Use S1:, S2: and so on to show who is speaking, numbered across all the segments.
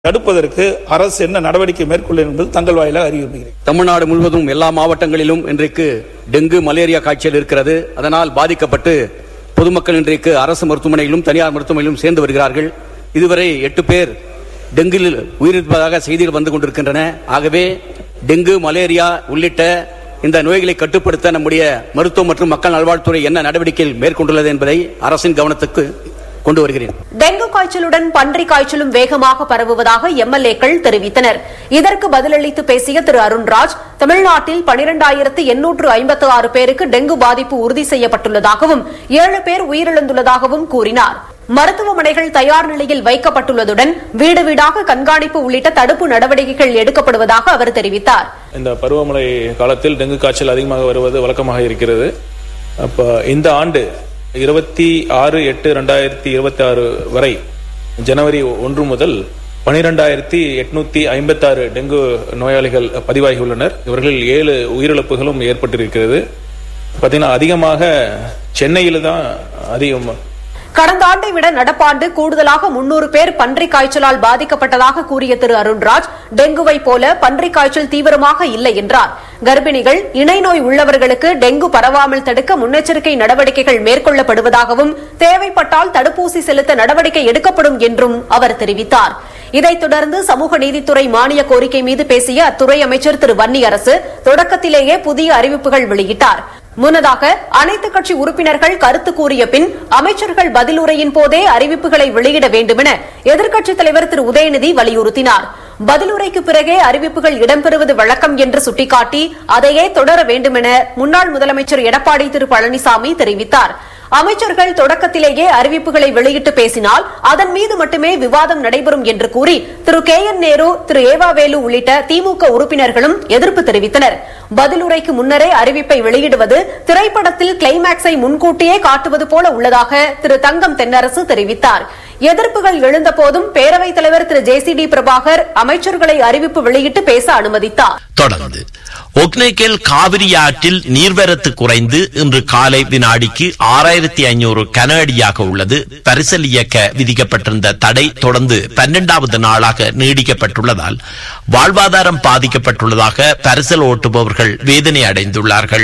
S1: தடுப்பதற்கு அரசு என்ன நடவடிக்கை மேற்கொள்ளும் என்பது தங்கள் வாயிலாக அறிவிக்கிறேன்
S2: தமிழ்நாடு முழுவதும் எல்லா மாவட்டங்களிலும் இன்றைக்கு டெங்கு மலேரியா காய்ச்சல் இருக்கிறது அதனால் பாதிக்கப்பட்டு பொதுமக்கள் இன்றைக்கு அரசு மருத்துவமனையிலும் தனியார் மருத்துவமனையிலும் சேர்ந்து வருகிறார்கள் இதுவரை எட்டு பேர் டெங்கில் உயிரிழப்பதாக செய்திகள் வந்து கொண்டிருக்கின்றன ஆகவே டெங்கு மலேரியா உள்ளிட்ட இந்த நோய்களை கட்டுப்படுத்த நம்முடைய மருத்துவம் மற்றும் மக்கள் நல்வாழ்வுத்துறை என்ன நடவடிக்கைகள் மேற்கொண்டுள்ளது என்பதை அரசின் கவனத்துக்கு கொண்டு வருகிறேன்
S3: டெங்கு காய்ச்சலுடன் பன்றி காய்ச்சலும் வேகமாக பரவுவதாக எம்எல்ஏக்கள் தெரிவித்தனர் இதற்கு பதிலளித்து பேசிய திரு அருண்ராஜ் தமிழ்நாட்டில் பனிரெண்டாயிரத்து எண்ணூற்று ஐம்பத்து ஆறு பேருக்கு டெங்கு பாதிப்பு உறுதி செய்யப்பட்டுள்ளதாகவும் ஏழு பேர் உயிரிழந்துள்ளதாகவும் கூறினார் மருத்துவமனைகள் தயார் நிலையில் வைக்கப்பட்டுள்ளதுடன் வீடு வீடாக கண்காணிப்பு உள்ளிட்ட தடுப்பு நடவடிக்கைகள் எடுக்கப்படுவதாக அவர் தெரிவித்தார்
S4: இந்த பருவமழை காலத்தில் டெங்கு காய்ச்சல் அதிகமாக வருவது வழக்கமாக இருக்கிறது அப்போ இந்த ஆண்டு இருபத்தி ஆறு எட்டு ரெண்டாயிரத்தி இருபத்தி ஆறு வரை ஜனவரி ஒன்று முதல் பனிரெண்டாயிரத்தி எட்நூத்தி ஐம்பத்தி ஆறு டெங்கு நோயாளிகள் பதிவாகியுள்ளனர் இவர்களில் ஏழு உயிரிழப்புகளும் ஏற்பட்டிருக்கிறது பார்த்தீங்கன்னா அதிகமாக சென்னையில் தான் அதிகம்
S3: கடந்த ஆண்டை விட நடப்பாண்டு கூடுதலாக முன்னூறு பேர் பன்றி காய்ச்சலால் பாதிக்கப்பட்டதாக கூறிய திரு அருண்ராஜ் டெங்குவை போல பன்றி காய்ச்சல் தீவிரமாக இல்லை என்றார் கர்ப்பிணிகள் இணை நோய் உள்ளவர்களுக்கு டெங்கு பரவாமல் தடுக்க முன்னெச்சரிக்கை நடவடிக்கைகள் மேற்கொள்ளப்படுவதாகவும் தேவைப்பட்டால் தடுப்பூசி செலுத்த நடவடிக்கை எடுக்கப்படும் என்றும் அவர் தெரிவித்தார் இதைத் தொடர்ந்து சமூக நீதித்துறை மானிய கோரிக்கை மீது பேசிய அத்துறை அமைச்சர் திரு வன்னியரசு தொடக்கத்திலேயே புதிய அறிவிப்புகள் வெளியிட்டார் முன்னதாக அனைத்துக் கட்சி உறுப்பினர்கள் கருத்து கூறிய பின் அமைச்சர்கள் பதிலுரையின் போதே அறிவிப்புகளை வெளியிட வேண்டுமென எதிர்க்கட்சித் தலைவர் திரு உதயநிதி வலியுறுத்தினார் பதிலுரைக்கு பிறகே அறிவிப்புகள் இடம்பெறுவது வழக்கம் என்று சுட்டிக்காட்டி அதையே தொடர வேண்டுமென முன்னாள் முதலமைச்சர் எடப்பாடி திரு பழனிசாமி தெரிவித்தார் அமைச்சர்கள் தொடக்கத்திலேயே அறிவிப்புகளை வெளியிட்டு பேசினால் அதன் மீது மட்டுமே விவாதம் நடைபெறும் என்று கூறி திரு கே என் நேரு திரு ஏவாவேலு உள்ளிட்ட திமுக உறுப்பினர்களும் எதிர்ப்பு தெரிவித்தனர் பதிலுரைக்கு முன்னரே அறிவிப்பை வெளியிடுவது திரைப்படத்தில் கிளைமேக்ஸை முன்கூட்டியே காட்டுவது போல உள்ளதாக திரு தங்கம் தென்னரசு தெரிவித்தார் எதிர்ப்புகள் எழுந்தபோதும் பேரவைத் தலைவர் Thiru J C D Prabhakar அமைச்சர்களை அறிவிப்பு வெளியிட்டு பேச அனுமதித்தார்
S5: தொடர்ந்து ஒக்னேக்கல் காவிரி ஆற்றில் நீர்வரத்து குறைந்து இன்று காலை வினாடிக்கு ஆறாயிரத்தி ஐநூறு கன அடியாக உள்ளது பரிசல் இயக்க விதிக்கப்பட்டிருந்த தடை தொடர்ந்து பன்னெண்டாவது நாளாக நீடிக்கப்பட்டுள்ளதால் வாழ்வாதாரம் பாதிக்கப்பட்டுள்ளதாக பரிசல் ஓட்டுபவர்கள் வேதனை அடைந்துள்ளார்கள்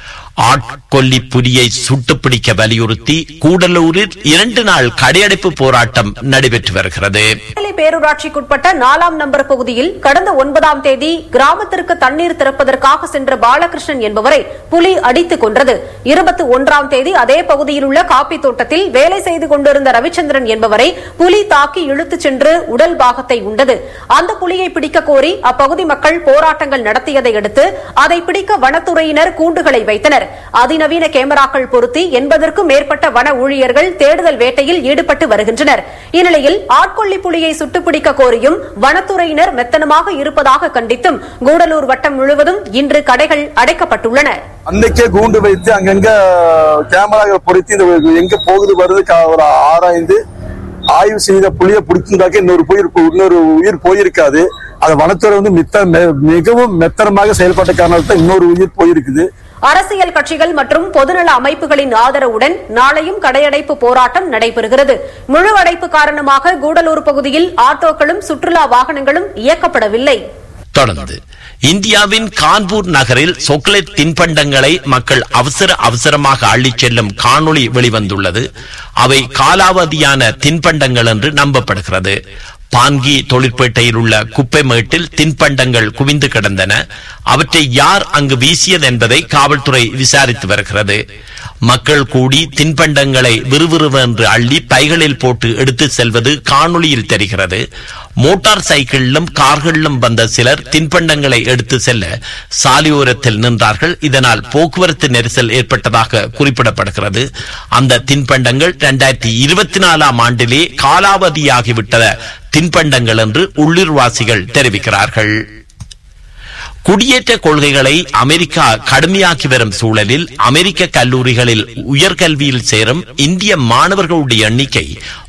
S5: ஆட்கொல்லி புலியை சுட்டுப்பிடிக்க வலியுறுத்தி கூடலூரில் இரண்டு நாள் கடையடைப்பு போராட்டம் நடைபெற்று வருகிறது
S3: நெல்லை பேரூராட்சிக்குட்பட்ட நாலாம் நம்பர் பகுதியில் கடந்த ஒன்பதாம் தேதி கிராமத்திற்கு தண்ணீர் திறப்பதற்காக சென்ற பாலகிருஷ்ணன் என்பவரை புலி அடித்துக் கொன்றது இருபத்தி ஒன்றாம் தேதி அதே பகுதியில் உள்ள காப்பி தோட்டத்தில் வேலை செய்து கொண்டிருந்த ரவிச்சந்திரன் என்பவரை புலி தாக்கி இழுத்துச் சென்று உடல் பாகத்தை உண்டது அந்த புலியை பிடிக்க கோரி அப்பகுதி மக்கள் போராட்டங்கள் நடத்தியதை அடுத்து அதை பிடிக்க வனத்துறையினர் கூண்டுகளை வைத்தனர் அதிநவீன கேமராக்கள் பொருத்தி எண்பதற்கும் மேற்பட்ட வன ஊழியர்கள் தேடுதல் வேட்டையில் ஈடுபட்டு வருகின்றனர் இந்நிலையில் ஆட்கொள்ளி புலியை சுட்டுப்பிடிக்க கோரியும் வனத்துறையினர் மெத்தனமாக இருப்பதாக கண்டித்தும் கூடலூர் வட்டம் முழுவதும் இன்று கடைகள் அடைக்கப்பட்டுள்ளன
S6: அன்னைக்கே கூண்டு வைத்து அங்கங்க கேமராக்கள் பொருத்தி இந்த எங்க போகுது வருது கா- ஒரு ஆராய்ந்து ஆய்வு செய்த புலியை பிடிச்சிருந்தாக்க இன்னொரு உயிர் இன்னொரு உயிர் போயிருக்காது அது வனத்துறை வந்து மித்த மெ- மிகவும் மெத்தனமாக செயல்பட்ட காரணத்தால் இன்னொரு உயிர் போயிருக்குது
S3: அரசியல் கட்சிகள் மற்றும் பொதுநல அமைப்புகளின் ஆதரவுடன் நாளையும் கடையடைப்பு போராட்டம் நடைபெறுகிறது முழு அடைப்பு காரணமாக கூடலூர் பகுதியில் ஆட்டோக்களும் சுற்றுலா வாகனங்களும் இயக்கப்படவில்லை
S5: தொடர்ந்து இந்தியாவின் கான்பூர் நகரில் சொக்லேட் தின்பண்டங்களை மக்கள் அவசர அவசரமாக அள்ளிச் செல்லும் காணொளி வெளிவந்துள்ளது அவை காலாவதியான தின்பண்டங்கள் என்று நம்பப்படுகிறது பான்கி தொழிற்பேட்டையில் உள்ள குப்பை மேட்டில் தின்பண்டங்கள் குவிந்து கிடந்தன அவற்றை யார் அங்கு வீசியது என்பதை காவல்துறை விசாரித்து வருகிறது மக்கள் கூடி தின்பண்டங்களை விறுவிறுவென்று அள்ளி பைகளில் போட்டு எடுத்து செல்வது காணொளியில் தெரிகிறது மோட்டார் சைக்கிளிலும் கார்களிலும் வந்த சிலர் தின்பண்டங்களை எடுத்து செல்ல சாலையோரத்தில் நின்றார்கள் இதனால் போக்குவரத்து நெரிசல் ஏற்பட்டதாக குறிப்பிடப்படுகிறது அந்த தின்பண்டங்கள் இரண்டாயிரத்தி இருபத்தி நாலாம் ஆண்டிலே காலாவதியாகிவிட்ட தின்பண்டங்கள் என்று உள்ளூர்வாசிகள் தெரிவிக்கிறார்கள் குடியேற்ற கொள்கைகளை அமெரிக்கா கடுமையாக்கி வரும் சூழலில் அமெரிக்க கல்லூரிகளில் உயர்கல்வியில் சேரும் இந்திய மாணவர்களுடைய எண்ணிக்கை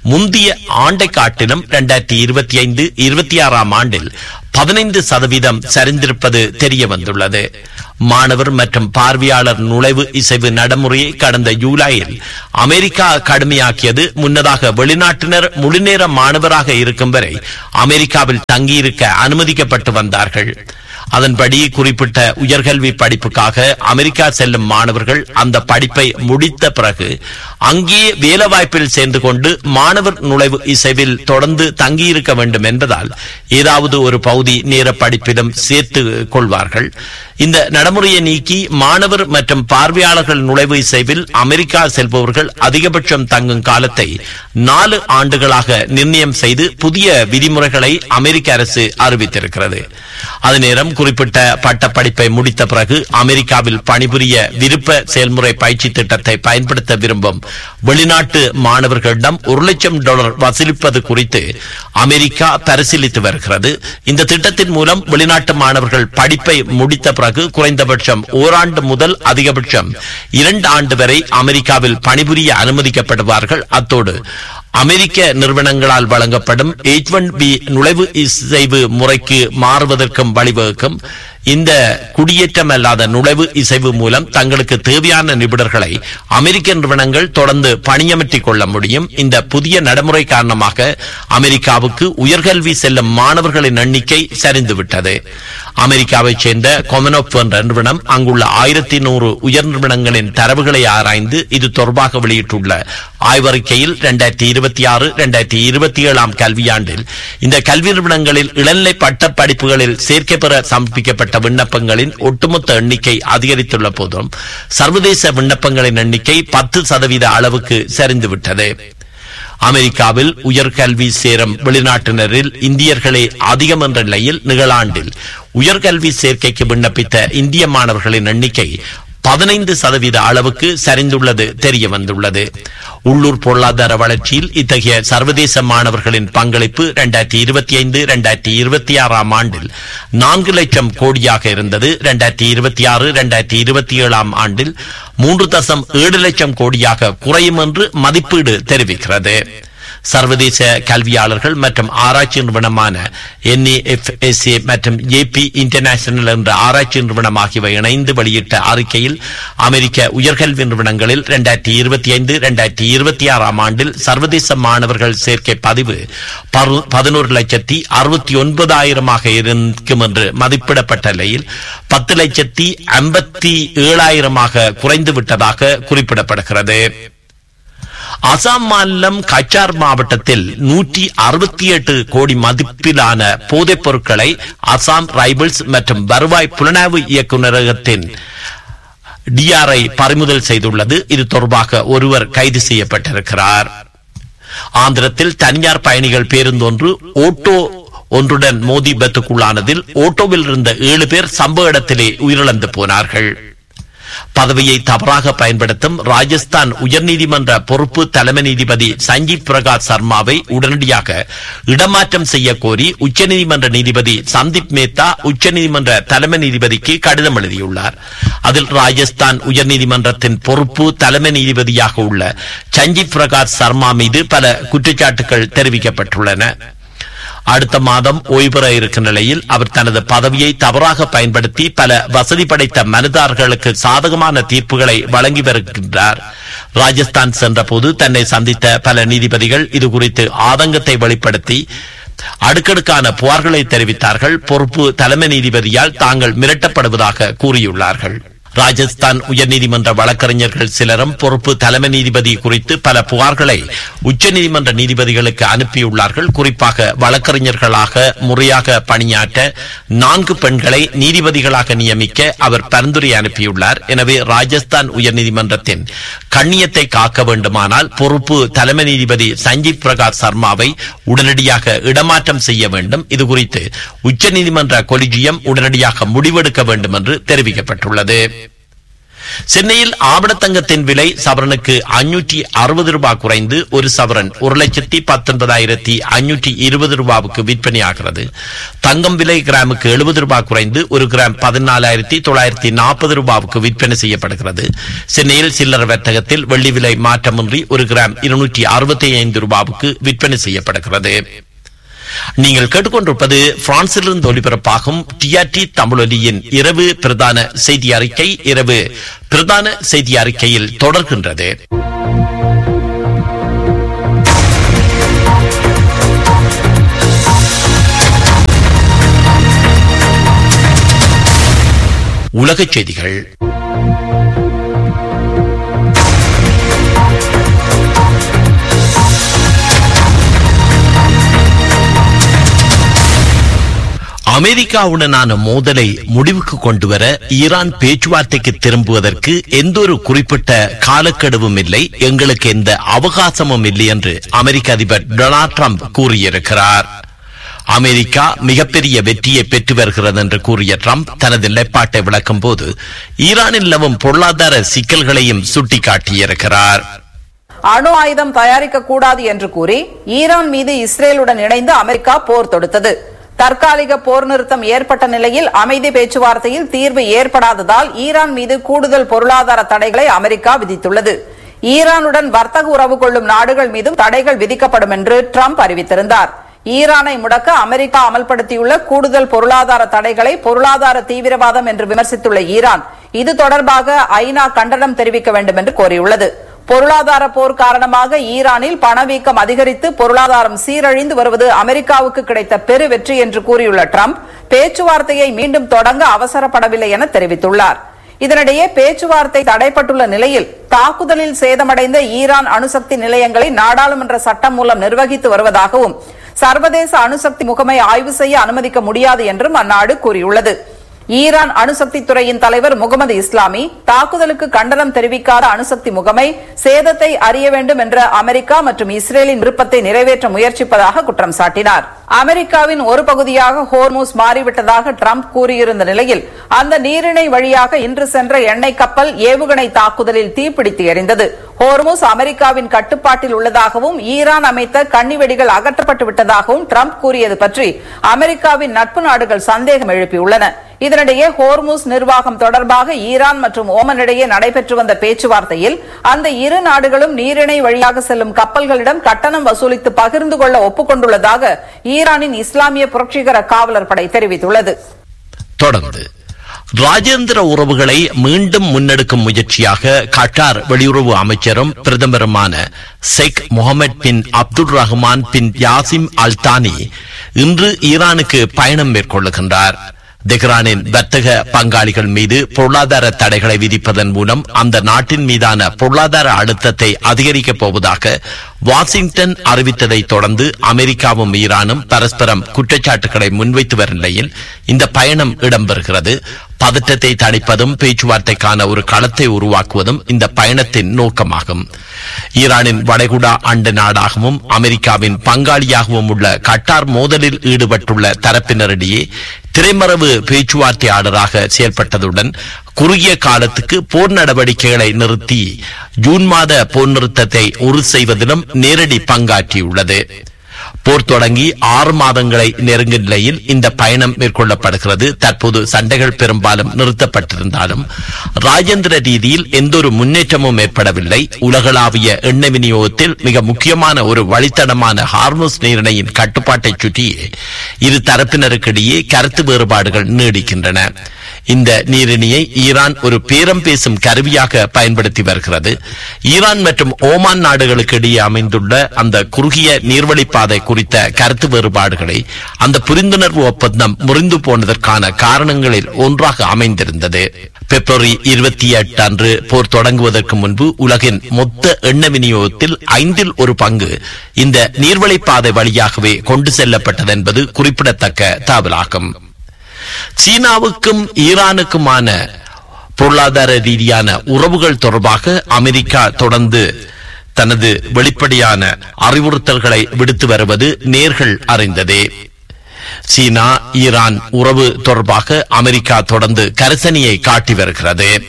S5: முந்தைய ஆண்டை காட்டிலும் இரண்டாயிரத்தி இருபத்தி ஐந்து இருபத்தி ஆறாம் ஆண்டில் பதினைந்து சதவீதம் சரிந்திருப்பது தெரிய வந்துள்ளது மாணவர் மற்றும் பார்வையாளர் நுழைவு இசைவு நடைமுறையை கடந்த ஜூலையில் அமெரிக்கா கடுமையாக்கியது முன்னதாக வெளிநாட்டினர் முழுநேர மாணவராக இருக்கும் வரை அமெரிக்காவில் தங்கியிருக்க அனுமதிக்கப்பட்டு வந்தார்கள் அதன்படி குறிப்பிட்ட உயர்கல்வி படிப்புக்காக அமெரிக்கா செல்லும் மாணவர்கள் அந்த படிப்பை முடித்த பிறகு அங்கேயே வேலைவாய்ப்பில் சேர்ந்து கொண்டு மாணவர் நுழைவு இசைவில் தொடர்ந்து தங்கியிருக்க வேண்டும் என்பதால் ஏதாவது ஒரு பகுதி நேர படிப்பிலும் சேர்த்து கொள்வார்கள் இந்த நடைமுறையை நீக்கி மாணவர் மற்றும் பார்வையாளர்கள் நுழைவு இசைவில் அமெரிக்கா செல்பவர்கள் அதிகபட்சம் தங்கும் காலத்தை நாலு ஆண்டுகளாக நிர்ணயம் செய்து புதிய விதிமுறைகளை அமெரிக்க அரசு அறிவித்திருக்கிறது அது நேரம் குறிப்பிட்ட பட்டப்படிப்பை முடித்த பிறகு அமெரிக்காவில் பணிபுரிய விருப்ப செயல்முறை பயிற்சி திட்டத்தை பயன்படுத்த விரும்பும் வெளிநாட்டு மாணவர்களிடம் ஒரு லட்சம் டாலர் வசூலிப்பது குறித்து அமெரிக்கா பரிசீலித்து வருகிறது இந்த திட்டத்தின் மூலம் வெளிநாட்டு மாணவர்கள் படிப்பை முடித்த பிறகு குறைந்தபட்சம் ஓராண்டு முதல் அதிகபட்சம் இரண்டு ஆண்டு வரை அமெரிக்காவில் பணிபுரிய அனுமதிக்கப்படுவார்கள் அத்தோடு அமெரிக்க நிறுவனங்களால் வழங்கப்படும் எச் ஒன் பி நுழைவு இசைவு முறைக்கு மாறுவதற்கும் வழிவகுக்கும் இந்த குடியேற்றம் அல்லாத நுழைவு இசைவு மூலம் தங்களுக்கு தேவையான நிபுணர்களை அமெரிக்க நிறுவனங்கள் தொடர்ந்து பணியமர்த்திக் கொள்ள முடியும் இந்த புதிய நடைமுறை காரணமாக அமெரிக்காவுக்கு உயர்கல்வி செல்லும் மாணவர்களின் எண்ணிக்கை சரிந்துவிட்டது அமெரிக்காவைச் சேர்ந்த கொமனோப் என்ற நிறுவனம் அங்குள்ள ஆயிரத்தி நூறு உயர் நிறுவனங்களின் தரவுகளை ஆராய்ந்து இது தொடர்பாக வெளியிட்டுள்ள ஆய்வறிக்கையில் இரண்டாயிரத்தி இருபத்தி ஆறு இரண்டாயிரத்தி இருபத்தி ஏழாம் கல்வியாண்டில் இந்த கல்வி நிறுவனங்களில் இளநிலை பட்ட படிப்புகளில் சேர்க்கை பெற சமர்ப்பிக்கப்பட்ட விண்ணப்பங்களின் ஒட்டுமொத்த எண்ணிக்கை அதிகரித்துள்ள போதும் சர்வதேச விண்ணப்பங்களின் எண்ணிக்கை பத்து சதவீத அளவுக்கு சரிந்துவிட்டது அமெரிக்காவில் உயர்கல்வி சேரும் வெளிநாட்டினரில் இந்தியர்களே அதிகம் என்ற நிலையில் நிகழாண்டில் உயர்கல்வி சேர்க்கைக்கு விண்ணப்பித்த இந்திய மாணவர்களின் எண்ணிக்கை பதினைந்து சதவீத அளவுக்கு சரிந்துள்ளது தெரிய வந்துள்ளது உள்ளூர் பொருளாதார வளர்ச்சியில் இத்தகைய சர்வதேச மாணவர்களின் பங்களிப்பு இரண்டாயிரத்தி இருபத்தி ஐந்து இரண்டாயிரத்தி இருபத்தி ஆறாம் ஆண்டில் நான்கு லட்சம் கோடியாக இருந்தது இரண்டாயிரத்தி இருபத்தி ஆறு இரண்டாயிரத்தி இருபத்தி ஏழாம் ஆண்டில் மூன்று தசம் ஏழு லட்சம் கோடியாக குறையும் என்று மதிப்பீடு தெரிவிக்கிறது சர்வதேச கல்வியாளர்கள் மற்றும் ஆராய்ச்சி நிறுவனமான என்ஏஎஃப்எஸ்ஏ மற்றும் ஏபி இன்டர்நேஷனல் என்ற ஆராய்ச்சி நிறுவனம் ஆகியவை இணைந்து வெளியிட்ட அறிக்கையில் அமெரிக்க உயர்கல்வி நிறுவனங்களில் இரண்டாயிரத்தி இருபத்தி ஐந்து இரண்டாயிரத்தி இருபத்தி ஆறாம் ஆண்டில் சர்வதேச மாணவர்கள் சேர்க்கை பதிவு பதினோரு லட்சத்தி அறுபத்தி ஒன்பதாயிரமாக இருக்கும் என்று மதிப்பிடப்பட்ட நிலையில் பத்து லட்சத்தி ஐம்பத்தி ஏழாயிரமாக குறைந்து விட்டதாக குறிப்பிடப்படுகிறது அசாம் மாநிலம் கச்சார் மாவட்டத்தில் நூற்றி அறுபத்தி எட்டு கோடி மதிப்பிலான போதைப் பொருட்களை அசாம் ரைபிள்ஸ் மற்றும் வருவாய் புலனாய்வு இயக்குநரகத்தின் டிஆர்ஐ பறிமுதல் செய்துள்ளது இது தொடர்பாக ஒருவர் கைது செய்யப்பட்டிருக்கிறார் ஆந்திரத்தில் தனியார் பயணிகள் பேருந்தொன்று ஓட்டோ ஒன்றுடன் மோதி விபத்துக்குள்ளானதில் ஓட்டோவில் இருந்த ஏழு பேர் சம்பவ இடத்திலே உயிரிழந்து போனார்கள் பதவியை தவறாக பயன்படுத்தும் ராஜஸ்தான் உயர்நீதிமன்ற பொறுப்பு தலைமை நீதிபதி சஞ்சீவ் பிரகாஷ் சர்மாவை உடனடியாக இடமாற்றம் செய்ய கோரி உச்சநீதிமன்ற நீதிபதி சந்தீப் மேத்தா உச்சநீதிமன்ற தலைமை நீதிபதிக்கு கடிதம் எழுதியுள்ளார் அதில் ராஜஸ்தான் உயர்நீதிமன்றத்தின் பொறுப்பு தலைமை நீதிபதியாக உள்ள சஞ்சீவ் பிரகாஷ் சர்மா மீது பல குற்றச்சாட்டுகள் தெரிவிக்கப்பட்டுள்ளன அடுத்த மாதம் ஓய்வு பெற இருக்கும் நிலையில் அவர் தனது பதவியை தவறாக பயன்படுத்தி பல வசதி படைத்த மனிதர்களுக்கு சாதகமான தீர்ப்புகளை வழங்கி வருகின்றார் ராஜஸ்தான் சென்றபோது தன்னை சந்தித்த பல நீதிபதிகள் இது குறித்து ஆதங்கத்தை வெளிப்படுத்தி அடுக்கடுக்கான புகார்களை தெரிவித்தார்கள் பொறுப்பு தலைமை நீதிபதியால் தாங்கள் மிரட்டப்படுவதாக கூறியுள்ளார்கள் ராஜஸ்தான் உயர்நீதிமன்ற வழக்கறிஞர்கள் சிலரும் பொறுப்பு தலைமை நீதிபதி குறித்து பல புகார்களை உச்சநீதிமன்ற நீதிபதிகளுக்கு அனுப்பியுள்ளார்கள் குறிப்பாக வழக்கறிஞர்களாக முறையாக பணியாற்ற நான்கு பெண்களை நீதிபதிகளாக நியமிக்க அவர் பரிந்துரை அனுப்பியுள்ளார் எனவே ராஜஸ்தான் உயர்நீதிமன்றத்தின் கண்ணியத்தை காக்க வேண்டுமானால் பொறுப்பு தலைமை நீதிபதி சஞ்சீவ் பிரகாஷ் சர்மாவை உடனடியாக இடமாற்றம் செய்ய வேண்டும் இதுகுறித்து உச்சநீதிமன்ற கொலிஜியம் உடனடியாக முடிவெடுக்க வேண்டும் என்று தெரிவிக்கப்பட்டுள்ளது சென்னையில் ஆபணத்தங்கத்தின் விலை சவரனுக்கு அஞ்சூற்றி அறுபது ரூபாய் குறைந்து ஒரு சவரன் ஒரு லட்சத்தி பத்தொன்பதாயிரத்தி அஞ்சூற்றி இருபது ரூபாவுக்கு விற்பனையாகிறது தங்கம் விலை கிராமுக்கு எழுபது ரூபாய் குறைந்து ஒரு கிராம் பதினாலாயிரத்தி தொள்ளாயிரத்தி நாற்பது ரூபாவுக்கு விற்பனை செய்யப்படுகிறது சென்னையில் சில்லறை வர்த்தகத்தில் வெள்ளி விலை மாற்றமின்றி ஒரு கிராம் இருநூற்றி அறுபத்தி ஐந்து ரூபாவுக்கு விற்பனை செய்யப்படுகிறது நீங்கள் கேட்டுக்கொண்டிருப்பது பிரான்சிலிருந்து ஒலிபரப்பாகும் டிஆர்டி தமிழொலியின் இரவு பிரதான செய்தி அறிக்கை இரவு பிரதான செய்தி அறிக்கையில் தொடர்கின்றது உலகச் செய்திகள் அமெரிக்காவுடனான மோதலை முடிவுக்கு கொண்டுவர ஈரான் பேச்சுவார்த்தைக்கு திரும்புவதற்கு எந்த ஒரு குறிப்பிட்ட காலக்கெடுவும் இல்லை எங்களுக்கு எந்த அவகாசமும் இல்லை என்று அமெரிக்க அதிபர் டொனால்ட் ட்ரம்ப் கூறியிருக்கிறார் அமெரிக்கா மிகப்பெரிய வெற்றியை பெற்று வருகிறது என்று கூறிய ட்ரம்ப் தனது நிலைப்பாட்டை விளக்கும் போது ஈரானில் நிலவும் பொருளாதார சிக்கல்களையும் சுட்டிக்காட்டியிருக்கிறார்
S7: அணு ஆயுதம் தயாரிக்க கூடாது என்று கூறி ஈரான் மீது இஸ்ரேலுடன் இணைந்து அமெரிக்கா போர் தொடுத்தது தற்காலிக போர் நிறுத்தம் ஏற்பட்ட நிலையில் அமைதி பேச்சுவார்த்தையில் தீர்வு ஏற்படாததால் ஈரான் மீது கூடுதல் பொருளாதார தடைகளை அமெரிக்கா விதித்துள்ளது ஈரானுடன் வர்த்தக உறவு கொள்ளும் நாடுகள் மீதும் தடைகள் விதிக்கப்படும் என்று ட்ரம்ப் அறிவித்திருந்தார் ஈரானை முடக்க அமெரிக்கா அமல்படுத்தியுள்ள கூடுதல் பொருளாதார தடைகளை பொருளாதார தீவிரவாதம் என்று விமர்சித்துள்ள ஈரான் இது தொடர்பாக ஐநா கண்டனம் தெரிவிக்க வேண்டும் என்று கோரியுள்ளது பொருளாதார போர் காரணமாக ஈரானில் பணவீக்கம் அதிகரித்து பொருளாதாரம் சீரழிந்து வருவது அமெரிக்காவுக்கு கிடைத்த பெரு வெற்றி என்று கூறியுள்ள ட்ரம்ப் பேச்சுவார்த்தையை மீண்டும் தொடங்க அவசரப்படவில்லை என தெரிவித்துள்ளார் இதனிடையே பேச்சுவார்த்தை தடைப்பட்டுள்ள நிலையில் தாக்குதலில் சேதமடைந்த ஈரான் அணுசக்தி நிலையங்களை நாடாளுமன்ற சட்டம் மூலம் நிர்வகித்து வருவதாகவும் சர்வதேச அணுசக்தி முகமை ஆய்வு செய்ய அனுமதிக்க முடியாது என்றும் அந்நாடு கூறியுள்ளது ஈரான் அணுசக்தி துறையின் தலைவர் முகமது இஸ்லாமி தாக்குதலுக்கு கண்டனம் தெரிவிக்காத அணுசக்தி முகமை சேதத்தை அறிய வேண்டும் என்ற அமெரிக்கா மற்றும் இஸ்ரேலின் விருப்பத்தை நிறைவேற்ற முயற்சிப்பதாக குற்றம் சாட்டினார் அமெரிக்காவின் ஒரு பகுதியாக ஹோர்மூஸ் மாறிவிட்டதாக ட்ரம்ப் கூறியிருந்த நிலையில் அந்த நீரிணை வழியாக இன்று சென்ற எண்ணெய் கப்பல் ஏவுகணை தாக்குதலில் தீப்பிடித்து எரிந்தது ஹோர்மூஸ் அமெரிக்காவின் கட்டுப்பாட்டில் உள்ளதாகவும் ஈரான் அமைத்த கன்னிவெடிகள் அகற்றப்பட்டு விட்டதாகவும் ட்ரம்ப் கூறியது பற்றி அமெரிக்காவின் நட்பு நாடுகள் சந்தேகம் எழுப்பியுள்ளன இதனிடையே ஹோர்மூஸ் நிர்வாகம் தொடர்பாக ஈரான் மற்றும் ஓமன் இடையே நடைபெற்று வந்த பேச்சுவார்த்தையில் அந்த இரு நாடுகளும் நீரிணை வழியாக செல்லும் கப்பல்களிடம் கட்டணம் வசூலித்து பகிர்ந்து கொள்ள ஒப்புக்கொண்டுள்ளதாக ஈரானின் இஸ்லாமிய புரட்சிகர காவலர் படை தெரிவித்துள்ளது
S5: தொடர்ந்து ராஜேந்திர உறவுகளை மீண்டும் முன்னெடுக்கும் முயற்சியாக கட்டார் வெளியுறவு அமைச்சரும் பிரதமருமான Sheikh Mohammed bin Abdul Rahman bin Jassim Al Thani இன்று ஈரானுக்கு பயணம் மேற்கொள்ளுகின்றார் தெஹ்ரானின் வர்த்தக பங்காளிகள் மீது பொருளாதார தடைகளை விதிப்பதன் மூலம் அந்த நாட்டின் மீதான பொருளாதார அழுத்தத்தை அதிகரிக்கப் போவதாக வாஷிங்டன் அறிவித்ததை தொடர்ந்து அமெரிக்காவும் ஈரானும் பரஸ்பரம் குற்றச்சாட்டுகளை முன்வைத்து வரும் நிலையில் இந்த பயணம் இடம்பெறுகிறது பதற்றத்தை தணிப்பதும் பேச்சுவார்த்தைக்கான ஒரு களத்தை உருவாக்குவதும் இந்த பயணத்தின் நோக்கமாகும் ஈரானின் வளைகுடா அண்ட நாடாகவும் அமெரிக்காவின் பங்காளியாகவும் உள்ள கட்டார் மோதலில் ஈடுபட்டுள்ள தரப்பினரிடையே திரைமறைவு பேச்சுவார்த்தையாளராக செயல்பட்டதுடன் குறுகிய காலத்துக்கு போர் நடவடிக்கைகளை நிறுத்தி ஜூன் மாத போர் நிறுத்தத்தை உறுதி செய்வதிலும் நேரடி பங்காற்றியுள்ளது போர் தொடங்கி ஆறு மாதங்களை நெருங்கும் நிலையில் இந்த பயணம் மேற்கொள்ளப்படுகிறது தற்போது சண்டைகள் பெரும்பாலும் நிறுத்தப்பட்டிருந்தாலும் ராஜேந்திர ரீதியில் எந்தொரு முன்னேற்றமும் ஏற்படவில்லை உலகளாவிய எண்ணெய் விநியோகத்தில் மிக முக்கியமான ஒரு வழித்தடமான ஹார்மோஸ் நீரிணையின் கட்டுப்பாட்டை சுற்றியே இரு தரப்பினருக்கிடையே கருத்து வேறுபாடுகள் நீடிக்கின்றன இந்த நீரிணியை ஈரான் ஒரு பேரம் பேசும் கருவியாக பயன்படுத்தி வருகிறது ஈரான் மற்றும் ஓமான் நாடுகளுக்கு இடையே அமைந்துள்ள அந்த குறுகிய நீர்வழிப்பாதை குறித்த கருத்து வேறுபாடுகளை அந்த புரிந்துணர்வு ஒப்பந்தம் முறிந்து போனதற்கான காரணங்களில் ஒன்றாக அமைந்திருந்தது பிப்ரவரி இருபத்தி எட்டு அன்று போர் தொடங்குவதற்கு முன்பு உலகின் மொத்த எண்ணெய் விநியோகத்தில் ஐந்தில் ஒரு பங்கு இந்த நீர்வழிப்பாதை வழியாகவே கொண்டு செல்லப்பட்டது என்பது குறிப்பிடத்தக்க தகவலாகும் சீனாவுக்கும் ஈரானுக்குமான பொருளாதார ரீதியான உறவுகள் தொடர்பாக அமெரிக்கா தொடர்ந்து தனது வெளிப்படையான அறிவுறுத்தல்களை விடுத்து வருவது நேர்கள் அறிந்ததே சீனா ஈரான் உறவு தொடர்பாக அமெரிக்கா தொடர்ந்து கரிசனையை காட்டி வருகிறது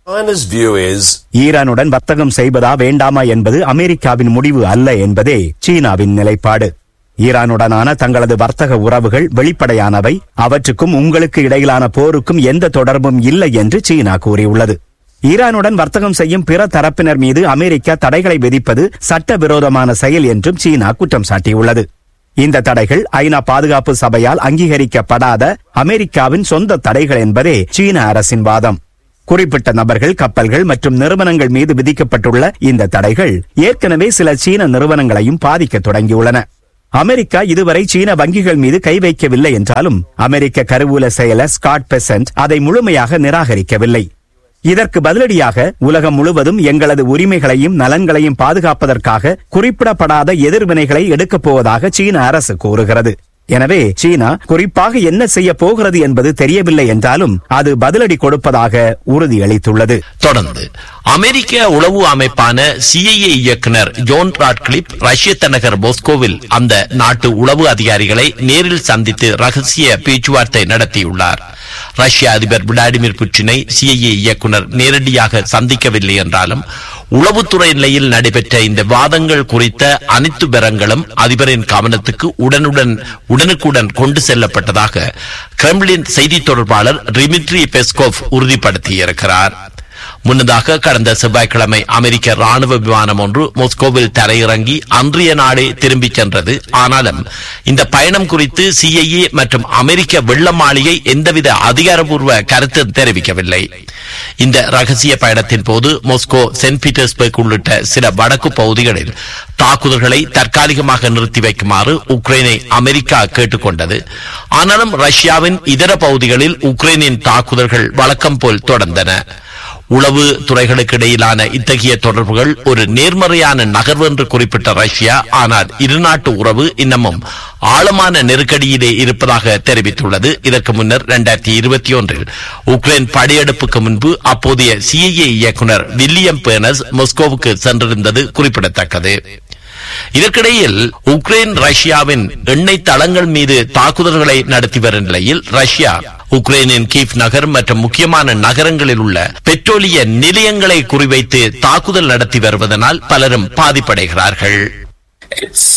S8: China's view is
S9: ஈரானுடன் வர்த்தகம் செய்வதா வேண்டாமா என்பது அமெரிக்காவின் முடிவு அல்ல என்பதே சீனாவின் நிலைப்பாடு ஈரானுடனான தங்களது வர்த்தக உறவுகள் வெளிப்படையானவை அவற்றுக்கும் உங்களுக்கு இடையிலான போருக்கும் எந்த தொடர்பும் இல்லை என்று சீனா கூறியுள்ளது ஈரானுடன் வர்த்தகம் செய்யும் பிற தரப்பினர் மீது அமெரிக்கா தடைகளை விதிப்பது சட்டவிரோதமான செயல் என்றும் சீனா குற்றம் சாட்டியுள்ளது இந்த தடைகள் ஐநா பாதுகாப்பு சபையால் அங்கீகரிக்கப்படாத அமெரிக்காவின் சொந்த தடைகள் என்பதே சீன அரசின் வாதம் குறிப்பிட்ட நபர்கள் கப்பல்கள் மற்றும் நிறுவனங்கள் மீது விதிக்கப்பட்டுள்ள இந்த தடைகள் ஏற்கனவே சில சீன நிறுவனங்களையும் பாதிக்க தொடங்கியுள்ளன அமெரிக்கா இதுவரை சீன வங்கிகள் மீது கை வைக்கவில்லை என்றாலும் அமெரிக்க கருவூல செயலர் ஸ்காட் பெசன்ட் அதை முழுமையாக நிராகரிக்கவில்லை இதற்கு பதிலடியாக உலகம் முழுவதும் எங்களது உரிமைகளையும் நலன்களையும் பாதுகாப்பதற்காக குறிப்பிடப்படாத எதிர்வினைகளை எடுக்கப் போவதாக சீன அரசு கூறுகிறது எனவே சீனா குறிப்பாக என்ன செய்ய போகிறது என்பது தெரியவில்லை என்றாலும் அது பதிலடி கொடுப்பதாக உறுதியளித்துள்ளது
S5: தொடர்ந்து அமெரிக்க உளவு அமைப்பான சிஐஏ இயக்குனர் ஜோன் ராட்கிளிப் ரஷ்ய தலைநகர் மாஸ்கோவில் அந்த நாட்டு உளவு அதிகாரிகளை நேரில் சந்தித்து ரகசிய பேச்சுவார்த்தை நடத்தியுள்ளார் ரஷ்ய அதிபர் விளாடிமிர் புட்டினை சிஐஏ இயக்குனர் நேரடியாக சந்திக்கவில்லை என்றாலும் உளவுத்துறை நிலையில் நடைபெற்ற இந்த வாதங்கள் குறித்த அனைத்து விவரங்களும் அதிபரின் கவனத்துக்கு உடனுடன் உடனுக்குடன் கொண்டு செல்லப்பட்டதாக கிரெம்லின் செய்தி தொடர்பாளர் டிமிட்ரி பெஸ்கோவ் உறுதிப்படுத்தியிருக்கிறார் முன்னதாக கடந்த செவ்வாய்க்கிழமை அமெரிக்க ராணுவ விமானம் ஒன்று மொஸ்கோவில் தரையிறங்கி அன்றைய நாடே திரும்பிச் சென்றது ஆனாலும் இந்த பயணம் குறித்து சிஐஏ மற்றும் அமெரிக்க வெள்ள மாளிகை எந்தவித அதிகாரப்பூர்வ கருத்து தெரிவிக்கவில்லை இந்த ரகசிய பயணத்தின் போது மொஸ்கோ சென்ட் பீட்டர்ஸ்பர்க் உள்ளிட்ட சில வடக்கு பகுதிகளில் தாக்குதல்களை தற்காலிகமாக நிறுத்தி வைக்குமாறு உக்ரைனை அமெரிக்கா கேட்டுக்கொண்டது ஆனாலும் ரஷ்யாவின் இதர பகுதிகளில் உக்ரைனின் தாக்குதல்கள் வழக்கம் போல் தொடர்ந்தன உளவு துறைகளுக்கு இடையிலான இத்தகைய தொடர்புகள் ஒரு நேர்மறையான நகர்வு என்று குறிப்பிட்ட ரஷ்யா ஆனால் இருநாட்டு உறவு இன்னமும் ஆழமான நெருக்கடியிலே இருப்பதாக தெரிவித்துள்ளது இதற்கு முன்னர் இரண்டாயிரத்தி இருபத்தி ஒன்றில் உக்ரைன் படையெடுப்புக்கு முன்பு அப்போதைய சிஐஏ இயக்குனர் வில்லியம் பேனஸ் மாஸ்கோவுக்கு சென்றிருந்தது குறிப்பிடத்தக்கது இதற்கிடையில் உக்ரைன் ரஷ்யாவின் எண்ணெய் தளங்கள் மீது தாக்குதல்களை நடத்தி வரும் நிலையில் ரஷ்யா உக்ரைனின் கீவ் நகர் மற்றும் முக்கியமான நகரங்களில் உள்ள பெட்ரோலிய நிலையங்களை குறிவைத்து தாக்குதல் நடத்தி வருவதனால் பலரும் பாதிப்படைகிறார்கள்
S10: It's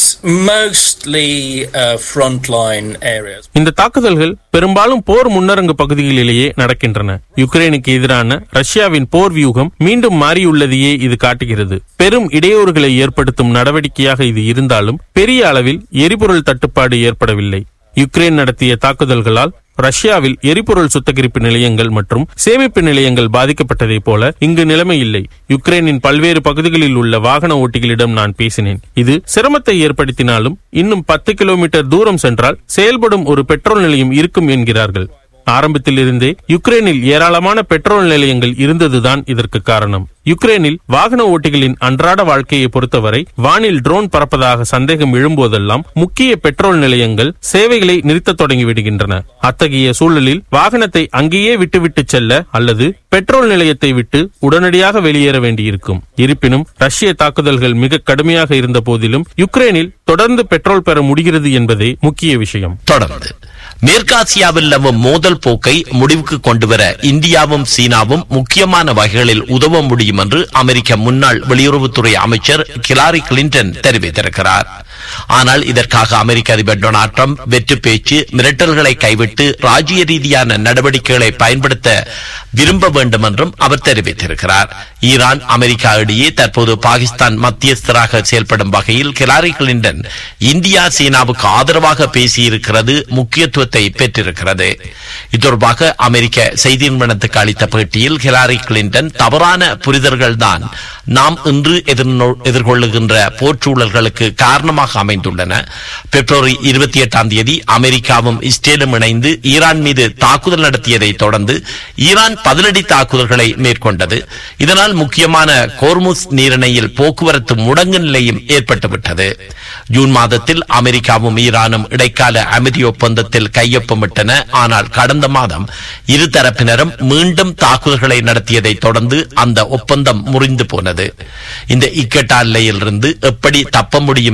S10: mostly uh, frontline areas.
S11: இந்த தாக்குதல்கள் பெரும்பாலும் போர் முன்னரங்கு பகுதிகளிலேயே நடக்கின்றன யுக்ரைனுக்கு எதிரான ரஷ்யாவின் போர் வியூகம் மீண்டும் மாறியுள்ளதையே இது காட்டுகிறது பெரும் இடையூறுகளை ஏற்படுத்தும் நடவடிக்கையாக இது இருந்தாலும் பெரிய அளவில் எரிபொருள் தட்டுப்பாடு ஏற்படவில்லை யுக்ரைன் நடத்திய தாக்குதல்களால் ரஷ்யாவில் எரிபொருள் சுத்திகரிப்பு நிலையங்கள் மற்றும் சேமிப்பு நிலையங்கள் பாதிக்கப்பட்டதைப் போல இங்கு நிலைமை இல்லை யுக்ரைனின் பல்வேறு பகுதிகளில் உள்ள வாகன ஓட்டிகளிடம் நான் பேசினேன் இது சிரமத்தை ஏற்படுத்தினாலும் இன்னும் பத்து கிலோமீட்டர் தூரம் சென்றால் செயல்படும் ஒரு பெட்ரோல் நிலையம் இருக்கும் என்கிறார்கள் ஆரம்பத்தில் இருந்தே யுக்ரைனில் ஏராளமான பெட்ரோல் நிலையங்கள் இருந்ததுதான் இதற்கு காரணம் யுக்ரைனில் வாகன ஓட்டிகளின் அன்றாட வாழ்க்கையை பொறுத்தவரை வானில் ட்ரோன் பறப்பதாக சந்தேகம் எழும்போதெல்லாம் முக்கிய பெட்ரோல் நிலையங்கள் சேவைகளை நிறுத்தத் தொடங்கிவிடுகின்றன அத்தகைய சூழலில் வாகனத்தை அங்கேயே விட்டுவிட்டு செல்ல அல்லது பெட்ரோல் நிலையத்தை விட்டு உடனடியாக வெளியேற வேண்டியிருக்கும் இருப்பினும் ரஷ்ய தாக்குதல்கள் மிக கடுமையாக இருந்த போதிலும் யுக்ரைனில் தொடர்ந்து பெட்ரோல் பெற முடிகிறது என்பதே முக்கிய விஷயம்
S5: தொடர்ந்து மேற்காசியாவில் நிலவும் மோதல் போக்கை முடிவுக்கு கொண்டுவர இந்தியாவும் சீனாவும் முக்கியமான வகைகளில் உதவ முடியும் என்று அமெரிக்க முன்னாள் வெளியுறவுத்துறை அமைச்சர் கிலாரி கிளின்டன் தெரிவித்திருக்கிறார் ஆனால் இதற்காக அமெரிக்க அதிபர் டொனால்ட் ட்ரம்ப் வெற்று பேச்சு மிரட்டல்களை கைவிட்டு ராஜ்ய ரீதியான நடவடிக்கைகளை பயன்படுத்த விரும்ப வேண்டும் என்றும் அவர் தெரிவித்திருக்கிறார் ஈரான் அமெரிக்கா இடையே தற்போது பாகிஸ்தான் மத்தியஸ்தராக செயல்படும் வகையில் கிலாரி கிளின்டன் இந்தியா சீனாவுக்கு ஆதரவாக பேசியிருக்கிறது முக்கியத்துவத்தை பெற்றிருக்கிறது இது தொடர்பாக அமெரிக்க செய்தி நிறுவனத்துக்கு அளித்த பேட்டியில் ஹிலாரி கிளின்டன் தவறான புரிதல்கள் தான் நாம் இன்று எதிர்நோ- எதிர்கொள்ளுகின்ற போர்ச்சூழல்களுக்கு காரணமாக அமைந்துள்ளன பிப்ரவரி இருபத்தி எட்டாம் தேதி அமெரிக்காவும் இஸ்ரேலும் இணைந்து ஈரான் மீது தாக்குதல் நடத்தியதை தொடர்ந்து ஈரான் பதிலடி தாக்குதல்களை மேற்கொண்டது இதனால் முக்கியமான கோர்முஸ் நீரிணையில் போக்குவரத்து முடங்கு நிலையும் ஏற்பட்டுவிட்டது ஜூன் மாதத்தில் அமெரிக்காவும் ஈரானும் இடைக்கால அமைதி ஒப்பந்தத்தில் கையொப்பமிட்டன ஆனால் கடந்த மாதம் இரு தரப்பினரும் மீண்டும் தாக்குதல்களை நடத்தியதை தொடர்ந்து அந்த ஒப்பந்தம் முறிந்து போனது இந்த இக்கட்டான நிலையிலிருந்து எப்படி தப்ப முடியும் என்பதை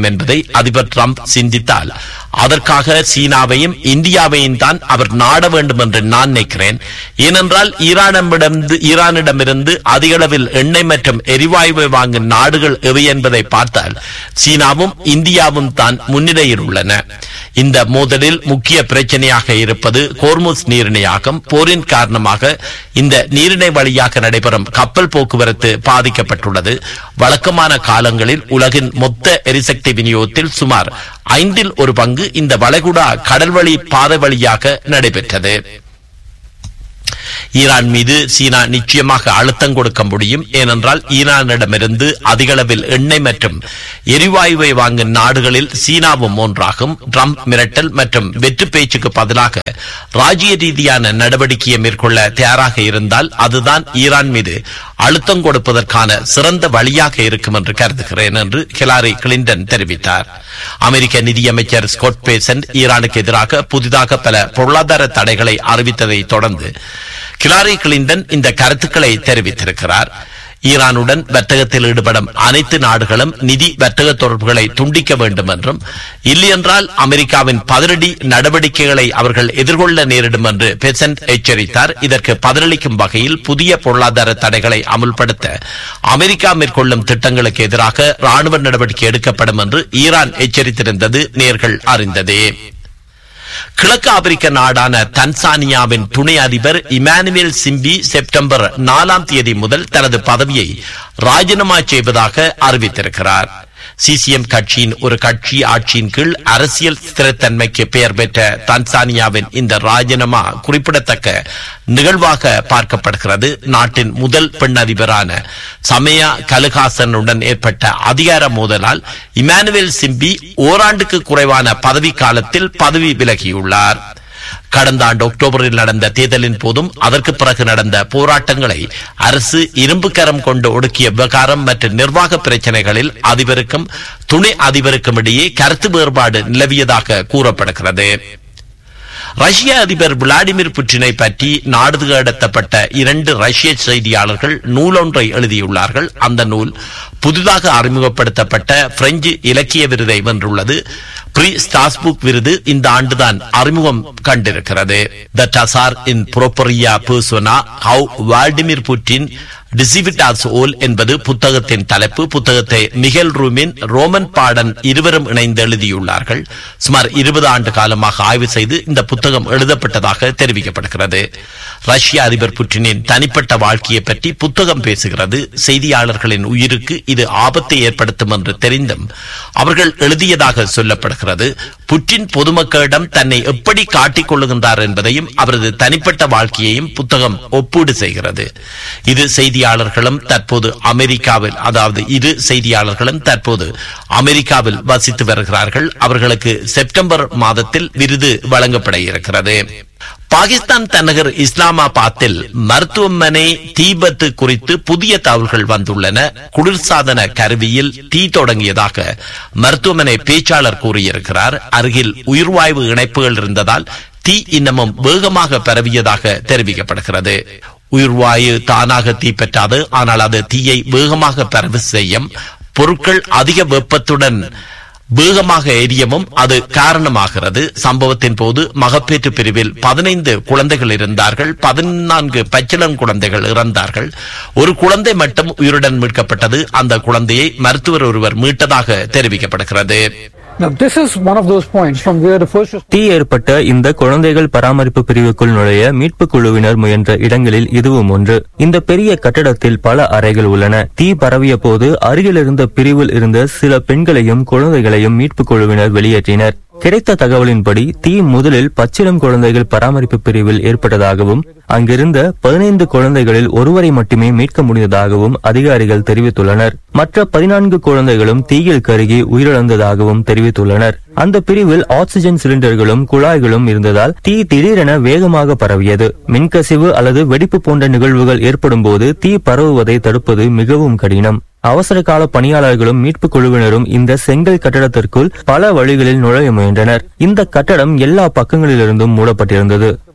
S5: அதிபர் ட்ரம்ப் சிந்தித்தால் அதற்காக சீனாவையும் இந்தியாவையும் தான் அவர் நாட வேண்டும் என்று நான் நினைக்கிறேன் ஏனென்றால் ஈரானிடமிருந்து ஈரானிடமிருந்து அதிக அளவில் எண்ணெய் மற்றும் எரிவாயுவை வாங்கும் நாடுகள் எவை என்பதை பார்த்தால் சீனாவும் இந்தியாவும் தான் முன்னிலையில் உள்ளன இந்த மோதலில் முக்கிய பிரச்சனையாக இருப்பது கோர்முஸ் நீரிணையாகும் போரின் காரணமாக இந்த நீரிணை வழியாக நடைபெறும் கப்பல் போக்குவரத்து பாதிக்கப்பட்டுள்ளது வழக்கமான காலங்களில் உலகின் மொத்த எரிசக்தி விநியோகத்தில் சுமார் ஐந்தில் ஒரு பங்கு இந்த வளைகுடா கடல்வழி பாதை வழியாக நடைபெற்றது ஈரான் மீது சீனா நிச்சயமாக அழுத்தம் கொடுக்க முடியும் ஏனென்றால் ஈரானிடமிருந்து அதிக அளவில் எண்ணெய் மற்றும் எரிவாயுவை வாங்கும் நாடுகளில் சீனாவும் ஒன்றாகும் ட்ரம்ப் மிரட்டல் மற்றும் வெற்று பேச்சுக்கு பதிலாக ராஜ்ய ரீதியான நடவடிக்கையை மேற்கொள்ள தயாராக இருந்தால் அதுதான் ஈரான் மீது அழுத்தம் கொடுப்பதற்கான சிறந்த வழியாக இருக்கும் என்று கருதுகிறேன் என்று ஹிலாரி கிளின்டன் தெரிவித்தார் அமெரிக்க நிதியமைச்சர் ஸ்காட் பேசன்ட் ஈரானுக்கு எதிராக புதிதாக பல பொருளாதார தடைகளை அறிவித்ததை தொடர்ந்து ஹிலாரி கிளின்டன் இந்த கருத்துக்களை தெரிவித்திருக்கிறார் ஈரானுடன் வர்த்தகத்தில் ஈடுபடும் அனைத்து நாடுகளும் நிதி வர்த்தக தொடர்புகளை துண்டிக்க வேண்டும் என்றும் இல்லையென்றால் அமெரிக்காவின் பதிலடி நடவடிக்கைகளை அவர்கள் எதிர்கொள்ள நேரிடும் என்று பெசன்ட் எச்சரித்தார் இதற்கு பதிலளிக்கும் வகையில் புதிய பொருளாதார தடைகளை அமுல்படுத்த அமெரிக்கா மேற்கொள்ளும் திட்டங்களுக்கு எதிராக ராணுவ நடவடிக்கை எடுக்கப்படும் என்று ஈரான் எச்சரித்திருந்தது நேர்கள் அறிந்ததே கிழக்கு ஆப்பிரிக்க நாடான தன்சானியாவின் துணை அதிபர் இமானுவேல் சிம்பி செப்டம்பர் நாலாம் தேதி முதல் தனது பதவியை ராஜினாமா செய்வதாக அறிவித்திருக்கிறார் சிசிஎம் கட்சியின் ஒரு கட்சி ஆட்சியின் கீழ் அரசியல் ஸ்திரத்தன்மைக்கு பெயர் பெற்ற தன்சானியாவின் இந்த ராஜினாமா குறிப்பிடத்தக்க நிகழ்வாக பார்க்கப்படுகிறது நாட்டின் முதல் பெண் அதிபரான சமயா கலுகாசனுடன் ஏற்பட்ட அதிகார மோதலால் இமானுவேல் சிம்பி ஓராண்டுக்கு குறைவான பதவி காலத்தில் பதவி விலகியுள்ளார் கடந்த ஆண்டு அக்டோபரில் நடந்த தேர்தலின் போதும் அதற்கு பிறகு நடந்த போராட்டங்களை அரசு இரும்பு கரம் கொண்டு ஒடுக்கிய விவகாரம் மற்றும் நிர்வாக பிரச்சனைகளில் அதிபருக்கும் துணை அதிபருக்கும் இடையே கருத்து வேறுபாடு நிலவியதாக கூறப்படுகிறது ரஷ்ய அதிபர் விளாடிமிர் புட்டினை பற்றி நாடு கடத்தப்பட்ட இரண்டு ரஷ்ய செய்தியாளர்கள் நூலொன்றை எழுதியுள்ளார்கள் அந்த நூல் புதிதாக அறிமுகப்படுத்தப்பட்ட பிரெஞ்சு இலக்கிய விருதை வென்றுள்ளது பிரி ஸ்டாஸ்புக் விருது இந்த ஆண்டுதான் அறிமுகம் கண்டிருக்கிறது the tsar in propria persona how Vladimir Putin டிசிவிட்டாஸ் ஓல் என்பது புத்தகத்தின் தலைப்பு புத்தகத்தை மிகல் ரூமின் ரோமன் பாடன் இருவரும் இணைந்து எழுதியுள்ளார்கள் சுமார் இருபது ஆண்டு காலமாக ஆய்வு செய்து இந்த புத்தகம் எழுதப்பட்டதாக தெரிவிக்கப்படுகிறது ரஷ்ய அதிபர் புட்டினின் தனிப்பட்ட வாழ்க்கையை பற்றி புத்தகம் பேசுகிறது செய்தியாளர்களின் உயிருக்கு இது ஆபத்தை ஏற்படுத்தும் என்று தெரிந்தும் அவர்கள் எழுதியதாக சொல்லப்படுகிறது புட்டின் பொதுமக்களிடம் தன்னை எப்படி காட்டிக் கொள்ளுகின்றார் என்பதையும் அவரது தனிப்பட்ட வாழ்க்கையையும் புத்தகம் ஒப்பீடு செய்கிறது இது செய்தியாளர்களும் தற்போது அமெரிக்காவில் அதாவது இரு செய்தியாளர்களும் தற்போது அமெரிக்காவில் வசித்து வருகிறார்கள் அவர்களுக்கு செப்டம்பர் மாதத்தில் விருது வழங்கப்பட இருக்கிறது பாகிஸ்தான் தலைநகர் இஸ்லாமாபாத்தில் மருத்துவமனை தீபத்து குறித்து புதிய தகவல்கள் வந்துள்ளன குளிர்சாதன கருவியில் தீ தொடங்கியதாக மருத்துவமனை பேச்சாளர் கூறியிருக்கிறார் அருகில் உயிர்வாயு இணைப்புகள் இருந்ததால் தீ இன்னமும் வேகமாக பரவியதாக தெரிவிக்கப்படுகிறது உயிர்வாயு தானாக தீப்பற்றாது ஆனால் அது தீயை வேகமாக பரவு செய்யும் பொருட்கள் அதிக வெப்பத்துடன் வேகமாக எரியவும் அது காரணமாகிறது சம்பவத்தின் போது மகப்பேற்று பிரிவில் பதினைந்து குழந்தைகள் இருந்தார்கள் பதினான்கு பச்சிளம் குழந்தைகள் இறந்தார்கள் ஒரு குழந்தை மட்டும் உயிருடன் மீட்கப்பட்டது அந்த குழந்தையை மருத்துவர் ஒருவர் மீட்டதாக தெரிவிக்கப்படுகிறது
S8: Now, this is one of those points from where the first
S12: தீ ஏற்பட்ட இந்த குழந்தைகள் பராமரிப்பு பிரிவுக்குள் நுழைய மீட்பு குழுவினர் முயன்ற இடங்களில் இதுவும் ஒன்று இந்த பெரிய கட்டடத்தில் பல அறைகள் உள்ளன தீ பரவிய போது அருகில் இருந்த பிரிவில் இருந்த சில பெண்களையும் குழந்தைகளையும் மீட்பு குழுவினர் வெளியேற்றினர் கிடைத்த தகவலின்படி தீ முதலில் பச்சிளம் குழந்தைகள் பராமரிப்பு பிரிவில் ஏற்பட்டதாகவும் அங்கிருந்த பதினைந்து குழந்தைகளில் ஒருவரை மட்டுமே மீட்க முடிந்ததாகவும் அதிகாரிகள் தெரிவித்துள்ளனர் மற்ற பதினான்கு குழந்தைகளும் தீயில் கருகி உயிரிழந்ததாகவும் தெரிவித்துள்ளனர் அந்த பிரிவில் ஆக்சிஜன் சிலிண்டர்களும் குழாய்களும் இருந்ததால் தீ திடீரென வேகமாக பரவியது மின்கசிவு அல்லது வெடிப்பு போன்ற நிகழ்வுகள் ஏற்படும் போது தீ பரவுவதை தடுப்பது மிகவும் கடினம் அவசர கால பணியாளர்களும் மீட்பு குழுவினரும் இந்த செங்கல் கட்டடத்திற்குள் பல வழிகளில் நுழைய முயன்றனர் இந்த கட்டடம் எல்லா பக்கங்களிலிருந்தும் மூடப்பட்டிருந்தது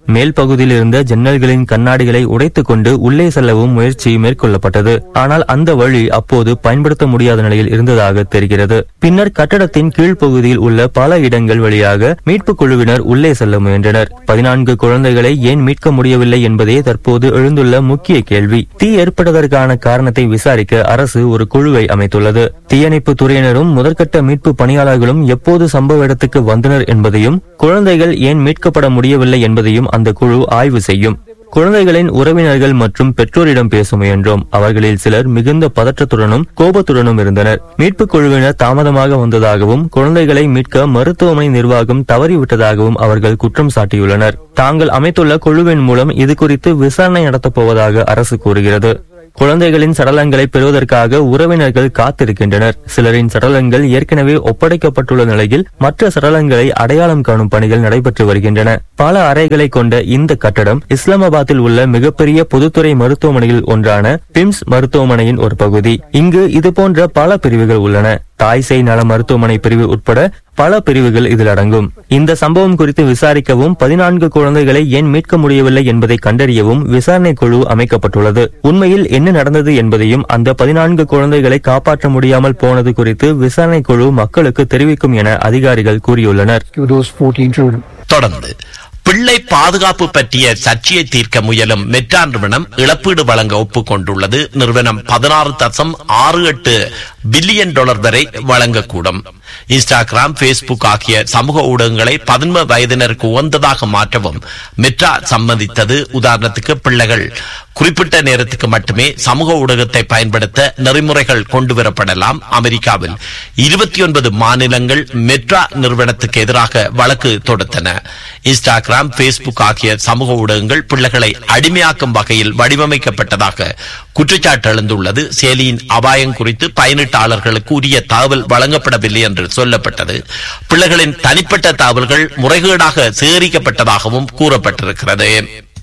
S12: மேல் பகுதியில் இருந்த ஜன்னல்களின் கண்ணாடிகளை உடைத்துக் கொண்டு உள்ளே செல்லவும் முயற்சி மேற்கொள்ளப்பட்டது ஆனால் அந்த வழி அப்போது பயன்படுத்த முடியாத நிலையில் இருந்ததாக தெரிகிறது பின்னர் கட்டடத்தின் கீழ்ப்பகுதியில் உள்ள பல இடங்கள் வழியாக மீட்புக் குழுவினர் உள்ளே செல்ல முயன்றனர் பதினான்கு குழந்தைகளை ஏன் மீட்க முடியவில்லை என்பதே தற்போது எழுந்துள்ள முக்கிய கேள்வி தீ ஏற்பட்டதற்கான காரணத்தை விசாரிக்க அரசு ஒரு குழுவை அமைத்துள்ளது தீயணைப்பு துறையினரும் முதற்கட்ட மீட்பு பணியாளர்களும் எப்போது சம்பவ இடத்துக்கு வந்தனர் என்பதையும் குழந்தைகள் ஏன் மீட்கப்பட முடியவில்லை என்பதையும் அந்த குழு ஆய்வு செய்யும் குழந்தைகளின் உறவினர்கள் மற்றும் பெற்றோரிடம் பேச முயன்றோம் அவர்களில் சிலர் மிகுந்த பதற்றத்துடனும் கோபத்துடனும் இருந்தனர் மீட்புக் குழுவினர் தாமதமாக வந்ததாகவும் குழந்தைகளை மீட்க மருத்துவமனை நிர்வாகம் தவறிவிட்டதாகவும் அவர்கள் குற்றம் சாட்டியுள்ளனர் தாங்கள் அமைத்துள்ள குழுவின் மூலம் இது குறித்து விசாரணை நடத்தப் போவதாக அரசு கூறுகிறது குழந்தைகளின் சடலங்களை பெறுவதற்காக உறவினர்கள் காத்திருக்கின்றனர் சிலரின் சடலங்கள் ஏற்கனவே ஒப்படைக்கப்பட்டுள்ள நிலையில் மற்ற சடலங்களை அடையாளம் காணும் பணிகள் நடைபெற்று வருகின்றன பல அறைகளை கொண்ட இந்த கட்டடம் இஸ்லாமாபாத்தில் உள்ள மிகப்பெரிய பொதுத்துறை மருத்துவமனையில் ஒன்றான பிம்ஸ் மருத்துவமனையின் ஒரு பகுதி இங்கு இதுபோன்ற பல பிரிவுகள் உள்ளன தாய் சேய் நல மருத்துவமனை பிரிவு உட்பட பல பிரிவுகள் இதில் அடங்கும் இந்த சம்பவம் குறித்து விசாரிக்கவும் பதினான்கு குழந்தைகளை ஏன் மீட்க முடியவில்லை என்பதை கண்டறியவும் விசாரணை குழு அமைக்கப்பட்டுள்ளது உண்மையில் என்ன நடந்தது என்பதையும் அந்த பதினான்கு குழந்தைகளை காப்பாற்ற முடியாமல் போனது குறித்து விசாரணை குழு மக்களுக்கு தெரிவிக்கும் என அதிகாரிகள் கூறியுள்ளனர்
S8: those 14 children.
S5: தொடர்ந்து பிள்ளை பாதுகாப்பு பற்றிய சர்ச்சையை தீர்க்க முயலும் மெட்ரா நிறுவனம் இழப்பீடு வழங்க ஒப்புக்கொண்டுள்ளது நிறுவனம் பதினாறு தசம் ஆறு எட்டு பில்லியன் டாலர் வரை வழங்கக்கூடும் இன்ஸ்டாகிராம் பேஸ்புக் ஆகிய சமூக ஊடகங்களை பதின்ம வயதினருக்கு உகந்ததாக மாற்றவும் மெட்ரா சம்மதித்தது உதாரணத்துக்கு பிள்ளைகள் குறிப்பிட்ட நேரத்துக்கு மட்டுமே சமூக ஊடகத்தை பயன்படுத்த நெறிமுறைகள் கொண்டுவரப்படலாம் அமெரிக்காவில் இருபத்தி ஒன்பது மாநிலங்கள் மெட்ரா நிறுவனத்துக்கு எதிராக வழக்கு தொடுத்தன இன்ஸ்டாகிராம் பேஸ்புக் ஆகிய சமூக ஊடகங்கள் பிள்ளைகளை அடிமையாக்கும் வகையில் வடிவமைக்கப்பட்டதாக குற்றச்சாட்டு எழுந்துள்ளது செயலியின் அபாயம் குறித்து பயனீட்டாளர்களுக்கு உரிய தகவல் வழங்கப்படவில்லை என்று சொல்லப்பட்டது பிள்ளைகளின் தனிப்பட்ட தகவல்கள் முறைகேடாக சேகரிக்கப்பட்டதாகவும் கூறப்பட்டிருக்கிறது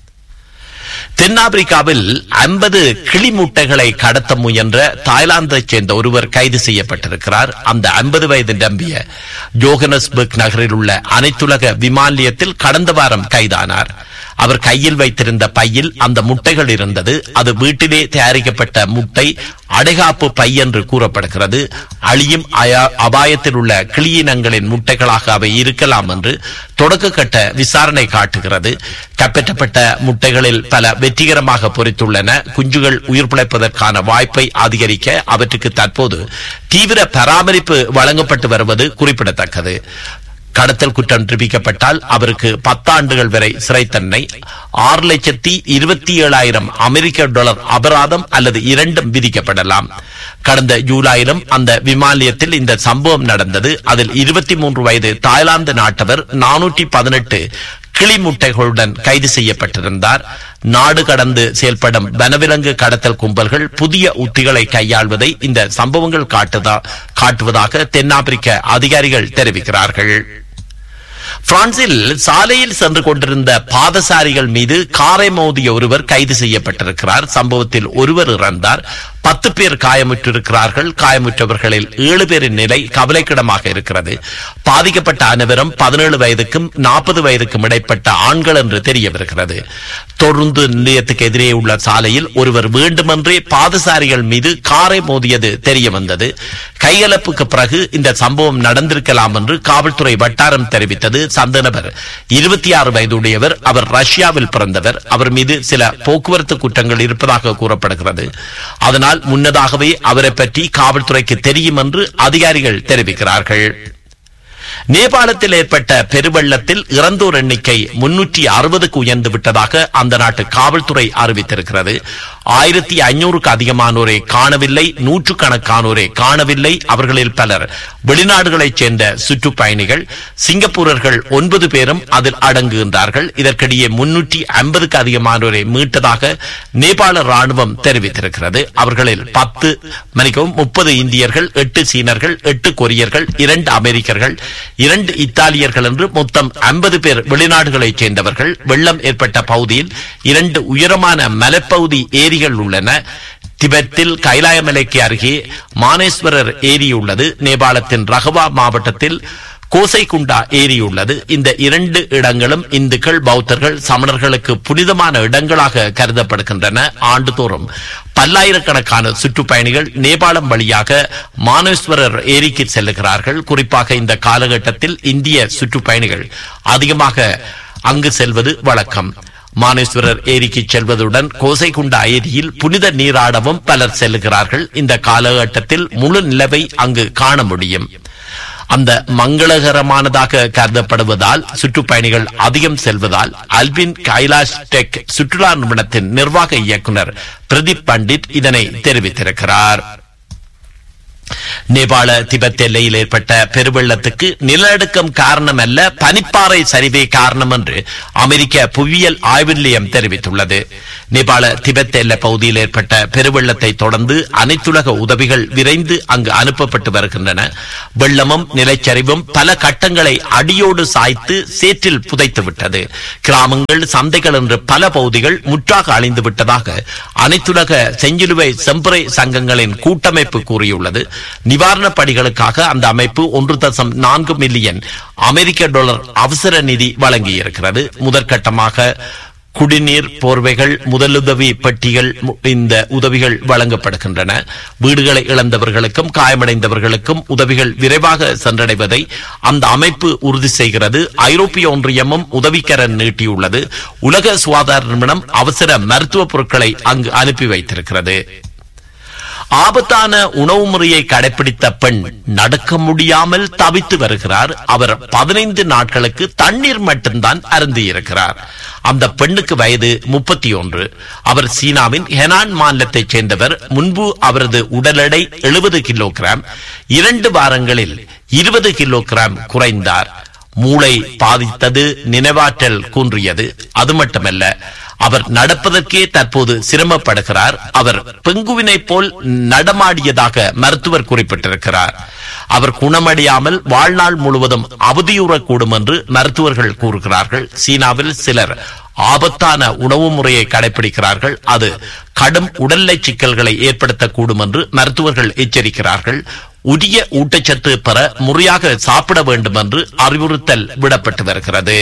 S5: தென்னாப்பிரிக்காவில் ஐம்பது கிளி முட்டைகளை கடத்த முயன்ற தாய்லாந்தைச் சேர்ந்த ஒருவர் கைது செய்யப்பட்டிருக்கிறார் அந்த ஐம்பது வயது நம்பிய ஜோகனஸ்பர்க் நகரில் உள்ள அனைத்துலக விமான நிலையத்தில் கடந்த வாரம் கைதானார் அவர் கையில் வைத்திருந்த பையில் அந்த முட்டைகள் இருந்தது அது வீட்டிலே தயாரிக்கப்பட்ட முட்டை அடைகாப்பு பை என்று கூறப்படுகிறது அழியும் அயா- அபாயத்தில் உள்ள கிளியினங்களின் முட்டைகளாக அவை இருக்கலாம் என்று தொடக்க கட்ட விசாரணை காட்டுகிறது கைப்பற்றப்பட்ட முட்டைகளில் பல வெற்றிகரமாக பொறித்துள்ளன குஞ்சுகள் உயிர் பிழைப்பதற்கான வாய்ப்பை அதிகரிக்க அவற்றுக்கு தற்போது தீவிர பராமரிப்பு வழங்கப்பட்டு வருவது குறிப்பிடத்தக்கது கடத்தல் குற்றம் நிரூபிக்கப்பட்டால் அவருக்கு பத்தாண்டுகள் வரை சிறை தண்டனை ஆறு லட்சத்தி இருபத்தி ஏழாயிரம் அமெரிக்க டாலர் அபராதம் அல்லது இரண்டும் விதிக்கப்படலாம் கடந்த ஜூலையிலும் அந்த விமான நிலையத்தில் இந்த சம்பவம் நடந்தது அதில் இருபத்தி மூன்று வயது தாய்லாந்து நாட்டவர் நானூற்றி பதினெட்டு கிளி முட்டைகளுடன் கைது செய்யப்பட்டிருந்தார் நாடு கடந்து செயல்படும் வனவிலங்கு கடத்தல் கும்பல்கள் புதிய உத்திகளை கையாள்வதை இந்த சம்பவங்கள் காட்டுதா காட்டுவதாக தென்னாப்பிரிக்க அதிகாரிகள் தெரிவிக்கிறார்கள் பிரான்சில் சாலையில் சென்று கொண்டிருந்த பாதசாரிகள் மீது காரை மோதிய ஒருவர் கைது செய்யப்பட்டிருக்கிறார் சம்பவத்தில் ஒருவர் இறந்தார் பத்து பேர் காயமுற்றிருக்கிறார்கள் காயமுற்றவர்களில் ஏழு பேரின் நிலை கவலைக்கிடமாக இருக்கிறது பாதிக்கப்பட்ட அனைவரும் பதினேழு வயதுக்கும் நாற்பது வயதுக்கும் இடைப்பட்ட ஆண்கள் என்று தெரிய வருகிறது தொடர்ந்து நிலையத்துக்கு எதிரே உள்ள சாலையில் ஒருவர் வேண்டுமென்றே பாதசாரிகள் மீது காரை மோதியது தெரிய வந்தது கைகலப்புக்கு பிறகு இந்த சம்பவம் நடந்திருக்கலாம் என்று காவல்துறை வட்டாரம் தெரிவித்தது சந்த நபர் இருபத்தி ஆறு வயதுடையவர் அவர் ரஷ்யாவில் பிறந்தவர் அவர் மீது சில போக்குவரத்து குற்றங்கள் இருப்பதாக கூறப்படுகிறது அதனால் முன்னதாகவே அவரை பற்றி காவல்துறைக்கு தெரியும் என்று அதிகாரிகள் தெரிவிக்கிறார்கள் நேபாளத்தில் ஏற்பட்ட பெருவெள்ளத்தில் இறந்தோர் எண்ணிக்கை முன்னூற்றி அறுபதுக்கு உயர்ந்து விட்டதாக அந்த நாட்டு காவல்துறை அறிவித்திருக்கிறது ஆயிரத்தி ஐநூறுக்கு அதிகமானோரை காணவில்லை நூற்றுக்கணக்கானோரை காணவில்லை அவர்களில் பலர் வெளிநாடுகளைச் சேர்ந்த சுற்றுப்பயணிகள் சிங்கப்பூரர்கள் ஒன்பது பேரும் அதில் அடங்குகின்றார்கள் இதற்கிடையே முன்னூற்றி ஐம்பதுக்கு அதிகமானோரை மீட்டதாக நேபாள ராணுவம் தெரிவித்திருக்கிறது அவர்களில் பத்து மணிக்கவும் முப்பது இந்தியர்கள் எட்டு சீனர்கள் எட்டு கொரியர்கள் இரண்டு அமெரிக்கர்கள் இரண்டு இத்தாலியர்கள் என்று மொத்தம் ஐம்பது பேர் வெளிநாடுகளைச் சேர்ந்தவர்கள் வெள்ளம் ஏற்பட்ட பகுதியில் இரண்டு உயரமான மலைப்பகுதி ஏரிகள் உள்ளன திபெத்தில் கைலாய மலைக்கு அருகே மானேஸ்வரர் ஏரி உள்ளது நேபாளத்தின் ரகவா மாவட்டத்தில் கோசைகுண்டா ஏரி உள்ளது இந்த இரண்டு இடங்களும் இந்துக்கள் பௌத்தர்கள் சமணர்களுக்கு புனிதமான இடங்களாக கருதப்படுகின்றன ஆண்டுதோறும் பல்லாயிரக்கணக்கான சுற்றுப்பயணிகள் நேபாளம் வழியாக மானேஸ்வரர் ஏரிக்கு செல்லுகிறார்கள் குறிப்பாக இந்த காலகட்டத்தில் இந்திய சுற்றுப்பயணிகள் அதிகமாக அங்கு செல்வது வழக்கம் மானேஸ்வரர் ஏரிக்கு செல்வதுடன் கோசைகுண்டா ஏரியில் புனித நீராடவும் பலர் செல்லுகிறார்கள் இந்த காலகட்டத்தில் முழு நிலவை அங்கு காண முடியும் அந்த மங்களகரமானதாக கருதப்படுவதால் சுற்றுப்பயணிகள் அதிகம் செல்வதால் அல்பின் கைலாஷ் டெக் சுற்றுலா நிறுவனத்தின் நிர்வாக இயக்குனர் பிரதீப் பண்டிட் இதனை தெரிவித்திருக்கிறார் நேபாள திபெத் எல்லையில் ஏற்பட்ட பெருவெள்ளத்துக்கு நிலநடுக்கம் காரணம் அல்ல பனிப்பாறை சரிவே காரணம் என்று அமெரிக்க புவியியல் ஆய்வு நிலையம் தெரிவித்துள்ளது நேபாள திபெத் எல்லை பகுதியில் ஏற்பட்ட பெருவெள்ளத்தை தொடர்ந்து அனைத்துலக உதவிகள் விரைந்து அங்கு அனுப்பப்பட்டு வருகின்றன வெள்ளமும் நிலச்சரிவும் பல கட்டங்களை அடியோடு சாய்த்து சேற்றில் புதைத்து விட்டது கிராமங்கள் சந்தைகள் என்று பல பகுதிகள் முற்றாக அழிந்து விட்டதாக அனைத்துலக செஞ்சிலுவை செம்பறை சங்கங்களின் கூட்டமைப்பு கூறியுள்ளது நிவாரணப் பணிகளுக்காக அந்த அமைப்பு ஒன்று தசம் நான்கு மில்லியன் அமெரிக்க டாலர் அவசர நிதி வழங்கியிருக்கிறது முதற்கட்டமாக குடிநீர் போர்வைகள் முதலுதவி பெட்டிகள் மு- இந்த உதவிகள் வழங்கப்படுகின்றன வீடுகளை இழந்தவர்களுக்கும் காயமடைந்தவர்களுக்கும் உதவிகள் விரைவாக சென்றடைவதை அந்த அமைப்பு உறுதி செய்கிறது ஐரோப்பிய ஒன்றியமும் உதவிக்கரன் நீட்டியுள்ளது உலக சுகாதார நிறுவனம் அவசர மருத்துவ பொருட்களை அங்கு அனுப்பி வைத்திருக்கிறது ஆபத்தான உணவு முறையை கடைபிடித்த பெண் நடக்க முடியாமல் தவித்து வருகிறார் அவர் பதினைந்து நாட்களுக்கு தண்ணீர் மட்டும்தான் அருந்தியிருக்கிறார் அந்த பெண்ணுக்கு வயது முப்பத்தி ஒன்று அவர் சீனாவின் ஹெனான் மாநிலத்தைச் சேர்ந்தவர் முன்பு அவரது உடல் எடை எழுபது கிலோகிராம் இரண்டு வாரங்களில் இருபது கிலோகிராம் குறைந்தார் மூளை பாதித்தது நினைவாற்றல் குன்றியது அது மட்டுமல்ல அவர் நடப்பதற்கே தற்போது சிரமப்படுகிறார் அவர் பெங்குவினை போல் நடமாடியதாக மருத்துவர் குறிப்பிட்டிருக்கிறார் அவர் குணமடையாமல் வாழ்நாள் முழுவதும் அவதியுறக்கூடும் என்று மருத்துவர்கள் கூறுகிறார்கள் சீனாவில் சிலர் ஆபத்தான உணவு முறையை கடைபிடிக்கிறார்கள் அது கடும் உடல்நிலை சிக்கல்களை ஏற்படுத்தக்கூடும் என்று மருத்துவர்கள் எச்சரிக்கிறார்கள் உரிய ஊட்டச்சத்து பெற முறையாக சாப்பிட வேண்டும் என்று அறிவுறுத்தல் விடப்பட்டு வருகிறது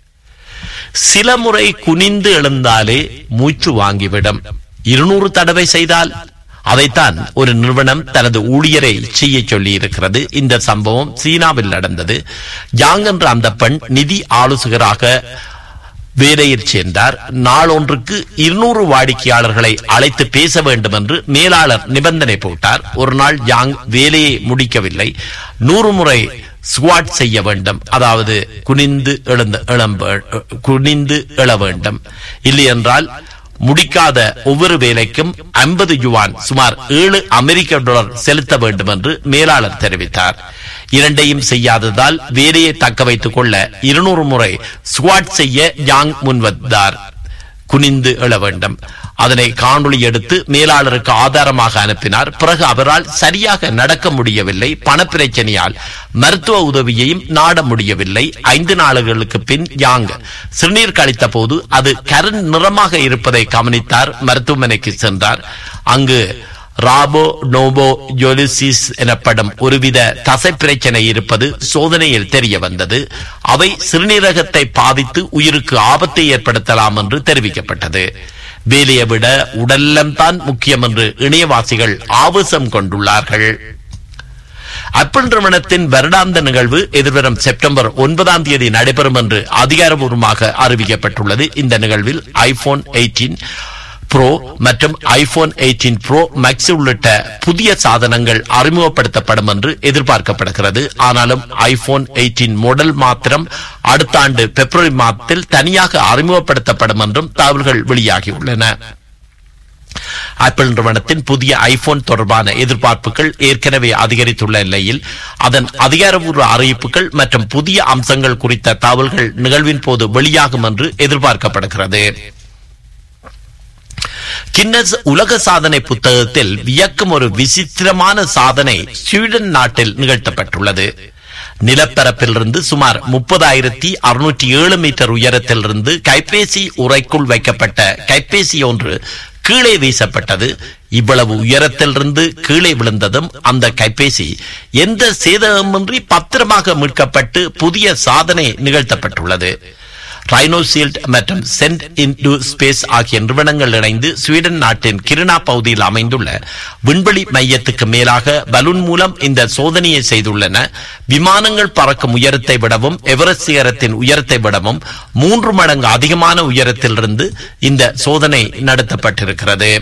S5: சில முறை குனிந்து எழுந்தாலே மூச்சு வாங்கிவிடும் இருநூறு தடவை செய்தால் அதைத்தான் ஒரு நிறுவனம் தனது ஊழியரை செய்ய சொல்லி இருக்கிறது இந்த சம்பவம் சீனாவில் நடந்தது யாங் என்ற அந்த பெண் நிதி ஆலோசகராக வேலையில் சேர்ந்தார் நாளொன்றுக்கு இருநூறு வாடிக்கையாளர்களை அழைத்து பேச வேண்டும் என்று மேலாளர் நிபந்தனை போட்டார் ஒரு நாள் யாங் வேலையை முடிக்கவில்லை நூறு முறை ஸ்குவாட் செய்ய வேண்டும் அதாவது குனிந்து எழுந்த இளம்ப குனிந்து எழ வேண்டும் இல்லை என்றால் முடிக்காத ஒவ்வொரு வேலைக்கும் ஐம்பது யுவான் சுமார் ஏழு அமெரிக்க டாலர் செலுத்த வேண்டும் என்று மேலாளர் தெரிவித்தார் இரண்டையும் செய்யாததால் வேலையை தக்க வைத்துக் கொள்ள இருநூறு முறை ஸ்குவாட் செய்ய யாங் முன்வந்தார் குனிந்து எழ வேண்டும் அதனை காணொளி எடுத்து மேலாளருக்கு ஆதாரமாக அனுப்பினார் பிறகு அவரால் சரியாக நடக்க முடியவில்லை பணப்பிரச்சனையால் மருத்துவ உதவியையும் நாட முடியவில்லை ஐந்து நாளுகளுக்கு பின் யாங் சிறுநீர் கழித்த போது அது கரண் நிறமாக இருப்பதை கவனித்தார் மருத்துவமனைக்கு சென்றார் அங்கு ராபோ நோபோ ஜோலிசிஸ் எனப்படும் ஒருவித தசை பிரச்சனை இருப்பது சோதனையில் தெரிய வந்தது அவை சிறுநீரகத்தை பாதித்து உயிருக்கு ஆபத்தை ஏற்படுத்தலாம் என்று தெரிவிக்கப்பட்டது வேலையை விட உடல்லம் தான் முக்கியம் என்று இணையவாசிகள் ஆவேசம் கொண்டுள்ளார்கள் அப்பிள் நிறுவனத்தின் வருடாந்த நிகழ்வு எதிர்வரும் செப்டம்பர் ஒன்பதாம் தேதி நடைபெறும் என்று அதிகாரப்பூர்வமாக அறிவிக்கப்பட்டுள்ளது இந்த நிகழ்வில் ஐபோன் 18 ப்ரோ மற்றும் ஐபோன் 18 ப்ரோ மேக்ஸ் உள்ளிட்ட புதிய சாதனங்கள் அறிமுகப்படுத்தப்படும் என்று எதிர்பார்க்கப்படுகிறது ஆனாலும் ஐபோன் 18 மாடல் மாத்திரம் அடுத்த ஆண்டு பிப்ரவரி மாதத்தில் தனியாக அறிமுகப்படுத்தப்படும் என்றும் தகவல்கள் வெளியாகியுள்ளன ஆப்பிள் நிறுவனத்தின் புதிய ஐபோன் தொடர்பான எதிர்பார்ப்புகள் ஏற்கனவே அதிகரித்துள்ள நிலையில் அதன் அதிகாரப்பூர்வ அறிவிப்புகள் மற்றும் புதிய அம்சங்கள் குறித்த தகவல்கள் நிகழ்வின் போது வெளியாகும் என்று எதிர்பார்க்கப்படுகிறது கின்னஸ் உலக சாதனை புத்தகத்தில் வியக்கும் ஒரு விசித்திரமான சாதனை ஸ்வீடன் நாட்டில் நிகழ்த்தப்பட்டுள்ளது நிலப்பரப்பிலிருந்து சுமார் முப்பதாயிரத்தி அறுநூற்றி ஏழு மீட்டர் உயரத்திலிருந்து கைபேசி உரைக்குள் வைக்கப்பட்ட கைபேசி ஒன்று கீழே வீசப்பட்டது இவ்வளவு உயரத்திலிருந்து கீழே விழுந்ததும் அந்த கைபேசி எந்த சேதகமின்றி பத்திரமாக மீட்கப்பட்டு புதிய சாதனை நிகழ்த்தப்பட்டுள்ளது ரைனோசீல்ட் மற்றும் சென்ட் இன்டு ஸ்பேஸ் ஆகிய நிறுவனங்கள் இணைந்து ஸ்வீடன் நாட்டின் கிருணா பகுதியில் அமைந்துள்ள விண்வெளி மையத்துக்கு மேலாக பலூன் மூலம் இந்த சோதனையை செய்துள்ளன விமானங்கள் பறக்கும் உயரத்தை விடவும் எவரெஸ்ட் சிகரத்தின் உயரத்தை விடவும் மூன்று மடங்கு அதிகமான உயரத்திலிருந்து இந்த சோதனை நடத்தப்பட்டிருக்கிறது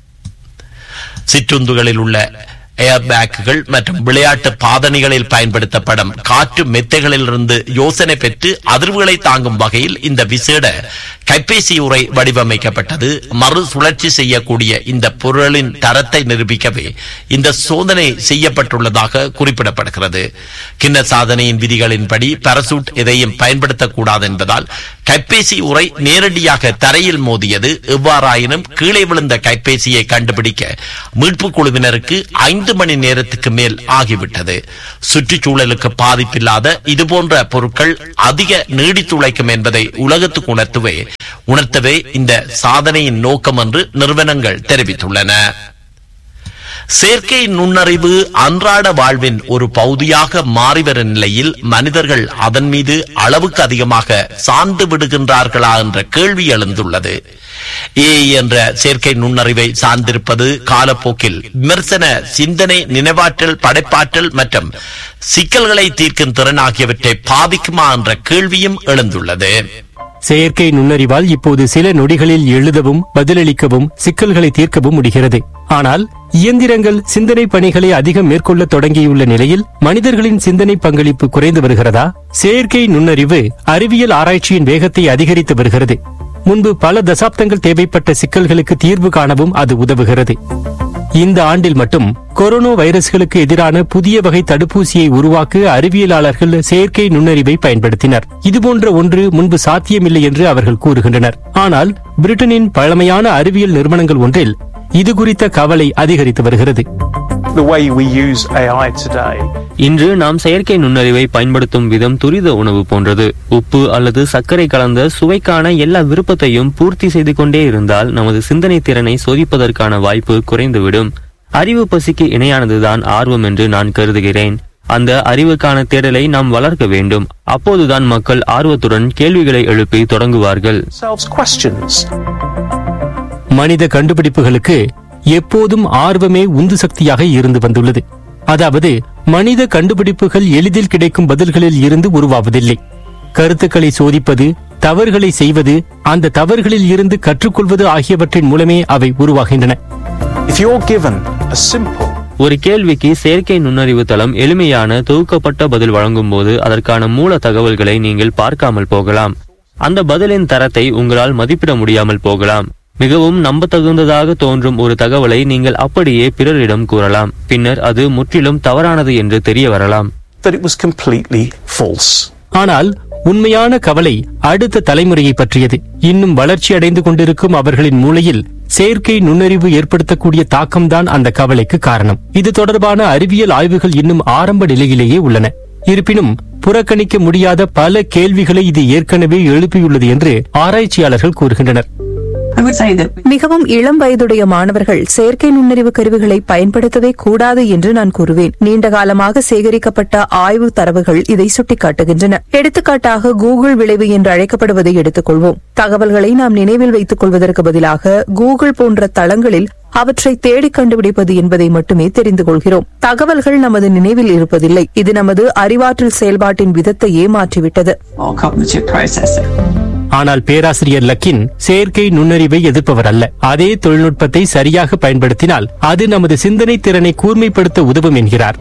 S5: சிற்றுந்துகளில் உள்ள ஏர்பேக்குகள் மற்றும் விளையாட்டு பாதணிகளில் பயன்படுத்தப்படும் காற்று மெத்தைகளிலிருந்து யோசனை பெற்று அதிர்வுகளை தாங்கும் வகையில் இந்த விசேட கைபேசி உரை வடிவமைக்கப்பட்டது மறு சுழற்சி செய்யக்கூடிய இந்த பொருளின் தரத்தை நிரூபிக்கவே இந்த சோதனை செய்யப்பட்டுள்ளதாக குறிப்பிடப்படுகிறது கிண்ண சாதனையின் விதிகளின்படி பரசூட் எதையும் பயன்படுத்தக்கூடாது என்பதால் கைபேசி உரை நேரடியாக தரையில் மோதியது எவ்வாறாயினும் கீழே விழுந்த கைபேசியை கண்டுபிடிக்க மீட்பு குழுவினருக்கு ஐந்து மணி நேரத்துக்கு மேல் ஆகிவிட்டது சுற்றுச்சூழலுக்கு பாதிப்பில்லாத இதுபோன்ற பொருட்கள் அதிக நீடித்துழைக்கும் என்பதை உலகத்துக்கு உணர்த்துவே உணர்த்தவே இந்த சாதனையின் நோக்கம் என்று நிறுவனங்கள் தெரிவித்துள்ளன செயற்கை நுண்ணறிவு அன்றாட வாழ்வின் ஒரு பகுதியாக மாறிவரும் நிலையில் மனிதர்கள் அதன் மீது அளவுக்கு அதிகமாக சார்ந்து விடுகின்றார்களா என்ற கேள்வி எழுந்துள்ளது ஏ என்ற செயற்கை நுண்ணறிவை சார்ந்திருப்பது காலப்போக்கில் விமர்சன சிந்தனை நினைவாற்றல் படைப்பாற்றல் மற்றும் சிக்கல்களை தீர்க்கும் திறன் ஆகியவற்றை பாதிக்குமா என்ற கேள்வியும் எழுந்துள்ளது
S13: செயற்கை நுண்ணறிவால் இப்போது சில நொடிகளில் எழுதவும் பதிலளிக்கவும் சிக்கல்களை தீர்க்கவும் முடிகிறது ஆனால் இயந்திரங்கள் சிந்தனை பணிகளை அதிகம் மேற்கொள்ள தொடங்கியுள்ள நிலையில் மனிதர்களின் சிந்தனை பங்களிப்பு குறைந்து வருகிறதா செயற்கை நுண்ணறிவு அறிவியல் ஆராய்ச்சியின் வேகத்தை அதிகரித்து வருகிறது முன்பு பல தசாப்தங்கள் தேவைப்பட்ட சிக்கல்களுக்கு தீர்வு காணவும் அது உதவுகிறது இந்த ஆண்டில் மட்டும் கொரோனா வைரஸ்களுக்கு எதிரான புதிய வகை தடுப்பூசியை உருவாக்க அறிவியலாளர்கள் செயற்கை நுண்ணறிவை பயன்படுத்தினர் இதுபோன்ற ஒன்று முன்பு சாத்தியமில்லை என்று அவர்கள் கூறுகின்றனர் ஆனால் பிரிட்டனின் பழமையான அறிவியல் நிறுவனங்கள் ஒன்றில் இது குறித்த கவலை அதிகரித்து வருகிறது
S14: The way we use AI today
S12: இன்று நாம் செயற்கை நுண்ணறிவை பயன்படுத்தும் விதம் துரித உணவு போன்றது உப்பு அல்லது சர்க்கரை கலந்த சுவைக்கான எல்லா விருப்பத்தையும் பூர்த்தி செய்து கொண்டே இருந்தால் நமது சிந்தனை திறனை சோதிப்பதற்கான வாய்ப்பு குறைந்துவிடும் அறிவு பசிக்கு இணையானதுதான் ஆர்வம் என்று நான் கருதுகிறேன் அந்த அறிவுக்கான தேடலை நாம் வளர்க்க வேண்டும் அப்போதுதான் மக்கள் ஆர்வத்துடன் கேள்விகளை எழுப்பி தொடங்குவார்கள்
S14: themselves questions.
S13: மனித கண்டுபிடிப்புகளுக்கு எப்போதும் ஆர்வமே உந்து சக்தியாக இருந்து வந்துள்ளது அதாவது மனித கண்டுபிடிப்புகள் எளிதில் கிடைக்கும் பதில்களில் இருந்து உருவாவதில்லை கருத்துக்களை சோதிப்பது தவறுகளை செய்வது அந்த தவறுகளில் இருந்து கற்றுக்கொள்வது ஆகியவற்றின் மூலமே அவை உருவாகின்றன
S14: If you're given a simple
S12: ஒரு கேள்விக்கு செயற்கை நுண்ணறிவு தளம் எளிமையான தொகுக்கப்பட்ட பதில் வழங்கும் போது அதற்கான மூல தகவல்களை நீங்கள் பார்க்காமல் போகலாம் அந்த பதிலின் தரத்தை உங்களால் மதிப்பிட முடியாமல் போகலாம் மிகவும் நம்பத்தகுந்ததாக தோன்றும் ஒரு தகவலை நீங்கள் அப்படியே பிறரிடம் கூறலாம் பின்னர் அது முற்றிலும் தவறானது என்று தெரிய வரலாம்
S14: that it was completely false.
S13: ஆனால் உண்மையான கவலை அடுத்த தலைமுறையை பற்றியது இன்னும் வளர்ச்சி அடைந்து கொண்டிருக்கும் அவர்களின் மூளையில் செயற்கை நுண்ணறிவு ஏற்படுத்தக்கூடிய தாக்கம்தான் அந்த கவலைக்கு காரணம் இது தொடர்பான அறிவியல் ஆய்வுகள் இன்னும் ஆரம்ப நிலையிலேயே உள்ளன இருப்பினும் புறக்கணிக்க முடியாத பல கேள்விகளை இது ஏற்கனவே எழுப்பியுள்ளது என்று ஆராய்ச்சியாளர்கள் கூறுகின்றனர்
S15: மிகவும் இளம் வயதுடைய மாணவர்கள் செயற்கை நுண்ணறிவு கருவிகளை பயன்படுத்தவே கூடாது என்று நான் கூறுவேன் நீண்ட காலமாக சேகரிக்கப்பட்ட ஆய்வு தரவுகள் இதை சுட்டிக்காட்டுகின்றன எடுத்துக்காட்டாக கூகுள் விளைவு என்று அழைக்கப்படுவதை எடுத்துக்கொள்வோம் தகவல்களை நாம் நினைவில் வைத்துக் கொள்வதற்கு பதிலாக கூகுள் போன்ற தளங்களில் அவற்றை தேடி கண்டுபிடிப்பது என்பதை மட்டுமே தெரிந்து கொள்கிறோம் தகவல்கள் நமது நினைவில் இருப்பதில்லை இது நமது அறிவாற்றல் செயல்பாட்டின் விதத்தையே மாற்றிவிட்டது
S13: ஆனால் பேராசிரியர் லக்கின் செயற்கை நுண்ணறிவை எதிர்ப்பவர் அல்ல அதே தொழில்நுட்பத்தை சரியாக பயன்படுத்தினால் அது நமது சிந்தனை திறனை கூர்மைப்படுத்த உதவும் என்கிறார்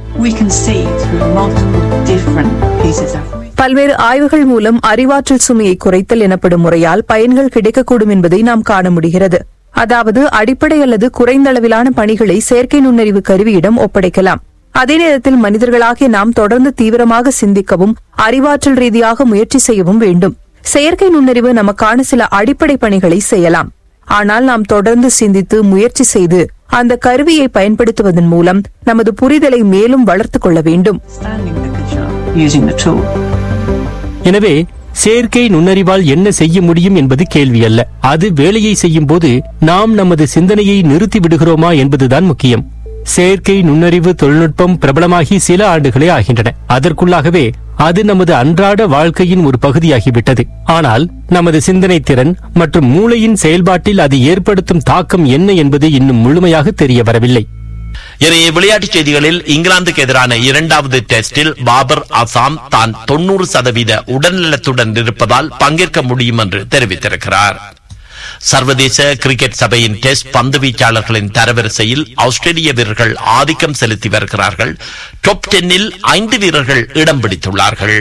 S15: பல்வேறு ஆய்வுகள் மூலம் அறிவாற்றல் சுமையை குறைத்தல் எனப்படும் முறையால் பயன்கள் கிடைக்கக்கூடும் என்பதை நாம் காண முடிகிறது அதாவது அடிப்படை அல்லது குறைந்த அளவிலான பணிகளை செயற்கை நுண்ணறிவு கருவியிடம் ஒப்படைக்கலாம் அதே நேரத்தில் மனிதர்களாகிய நாம் தொடர்ந்து தீவிரமாக சிந்திக்கவும் அறிவாற்றல் ரீதியாக முயற்சி செய்யவும் வேண்டும் செயற்கை நுண்ணறிவு நமக்கான சில அடிப்படை பணிகளை செய்யலாம் ஆனால் நாம் தொடர்ந்து சிந்தித்து முயற்சி செய்து அந்த கருவியை பயன்படுத்துவதன் மூலம் நமது புரிதலை மேலும் வளர்த்துக் கொள்ள வேண்டும்
S13: எனவே செயற்கை நுண்ணறிவால் என்ன செய்ய முடியும் என்பது கேள்வி அல்ல அது வேலையை செய்யும் போது நாம் நமது சிந்தனையை நிறுத்தி விடுகிறோமா என்பதுதான் முக்கியம் செயற்கை நுண்ணறிவு தொழில்நுட்பம் பிரபலமாகி சில ஆண்டுகளே ஆகின்றன அதற்குள்ளாகவே அது நமது அன்றாட வாழ்க்கையின் ஒரு பகுதியாகிவிட்டது ஆனால் நமது சிந்தனை திறன் மற்றும் மூளையின் செயல்பாட்டில் அது ஏற்படுத்தும் தாக்கம் என்ன என்பது இன்னும் முழுமையாக தெரிய வரவில்லை
S5: இன்றைய விளையாட்டுச் செய்திகளில் இங்கிலாந்துக்கு எதிரான இரண்டாவது டெஸ்டில் பாபர் அசாம் தான் தொன்னூறு சதவீத உடல்நலத்துடன் இருப்பதால் பங்கேற்க முடியும் என்று தெரிவித்திருக்கிறார் சர்வதேச கிரிக்கெட் சபையின் டெஸ்ட் பந்து வீச்சாளர்களின் தரவரிசையில் ஆஸ்திரேலிய வீரர்கள் ஆதிக்கம் செலுத்தி வருகிறார்கள் டாப் டென்னில் ஐந்து வீரர்கள் இடம் பிடித்துள்ளார்கள்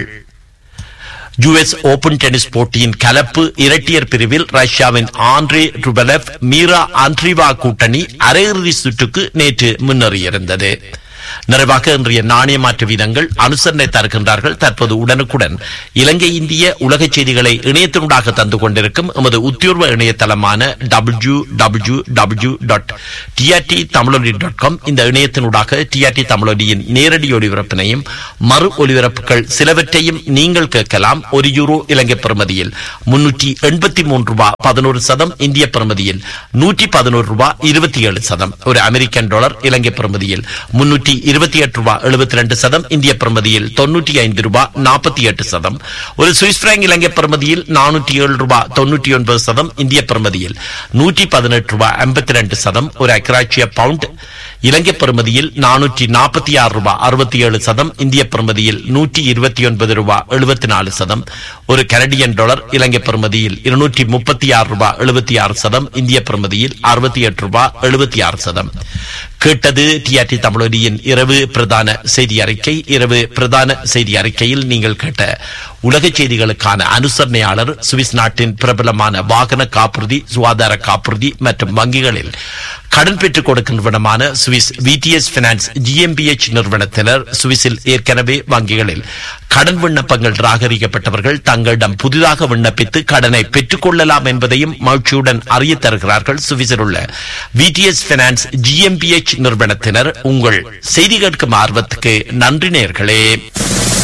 S5: யுஎஸ் ஓபன் டென்னிஸ் போட்டியின் கலப்பு இரட்டையர் பிரிவில் ரஷ்யாவின் ஆண்ட்ரே ருபலெவ் மீரா ஆண்ட்ரிவா கூட்டணி அரையிறுதி சுற்றுக்கு நேற்று முன்னேறியிருந்தது நிறைவாக இன்றைய நாணய மாற்று வீதங்கள் அனுசரணை தருகின்றார்கள் தற்போது உடனுக்குடன் இலங்கை இந்திய உலக செய்திகளை இணையத்தினூடாக தந்து கொண்டிருக்கும் எமது உத்தியோர்வ இணையதளமான W W W dot TRT Tamiloli dot com இந்த இணையத்தினூடாக டிஆர்டி தமிழொலியின் நேரடி ஒலிபரப்பினையும் மறு ஒலிபரப்புகள் சிலவற்றையும் நீங்கள் கேட்கலாம் ஒரு யூரோ இலங்கை பெறுமதியில் முன்னூற்றி எண்பத்தி மூன்று ரூபாய் பதினோரு சதம் இந்திய பெறுமதியில் நூற்றி பதினோரு ரூபாய் இருபத்தி ஏழு சதம் ஒரு அமெரிக்கன் டாலர் இலங்கை பெறுமதியில் முன்னூற்றி இருபத்தி எட்டு ரூபாய் எழுபத்தி ரெண்டு சதம் இந்திய பெறுமதியில் தொன்னூற்றி ஐந்து ரூபாய் நாற்பத்தி எட்டு சதம் ஒரு சுவிஸ் பிராங்க் இலங்கை பெறுமதியில் நானூற்றி ஏழு ரூபாய் தொன்னூற்றி ஒன்பது சதம் இந்திய பெறுமதியில் நூற்றி பதினெட்டு ரூபாய் ஐம்பத்தி ரெண்டு சதம் ஒரு அக்ராட்சிய பவுண்ட் இலங்கை பெறுமதியில் நானூற்றி நாற்பத்தி ஆறு ரூபாய் அறுபத்தி ஏழு சதம் இந்திய பெறுமதியில் நூற்றி இருபத்தி ஒன்பது ரூபாய் எழுபத்தி நாலு சதம் ஒரு கனடியன் டாலர் இலங்கை பெறுமதியில் இருநூற்றி முப்பத்தி ஆறு ரூபாய் எழுபத்தி ஆறு சதம் இந்திய பெறுமதியில் அறுபத்தி எட்டு ரூபாய் எழுபத்தி ஆறு சதம் கேட்டது டிஆர்டி தமிழொலியின் இரவு பிரதான செய்தி அறிக்கை இரவு பிரதான செய்தி அறிக்கையில் நீங்கள் கேட்ட உலக செய்திகளுக்கான அனுசரணையாளர் சுவிஸ் நாட்டின் பிரபலமான வாகன காப்புறுதி சுகாதார காப்புறுதி மற்றும் வங்கிகளில் கடன் பெற்றுக் கொடுக்கின்றவனமான சுவிஸ் விடிஎஸ் பினான்ஸ் ஜிஎம்பிஎச் நிறுவனத்தினர் சுவிஸில் ஏற்கனவே வங்கிகளில் கடன் விண்ணப்பங்கள் ராகரிக்கப்பட்டவர்கள் தங்களிடம் புதிதாக விண்ணப்பித்து கடனை பெற்றுக் கொள்ளலாம் என்பதையும் மகிழ்ச்சியுடன் அறிய தருகிறார்கள் சுவிஸில் உள்ள விடிஎஸ் பினான்ஸ் ஜிஎம்பிஎச் நிறுவனத்தினர் உங்கள் செய்தி கேட்கும் ஆர்வத்துக்கு நன்றி நேர்களே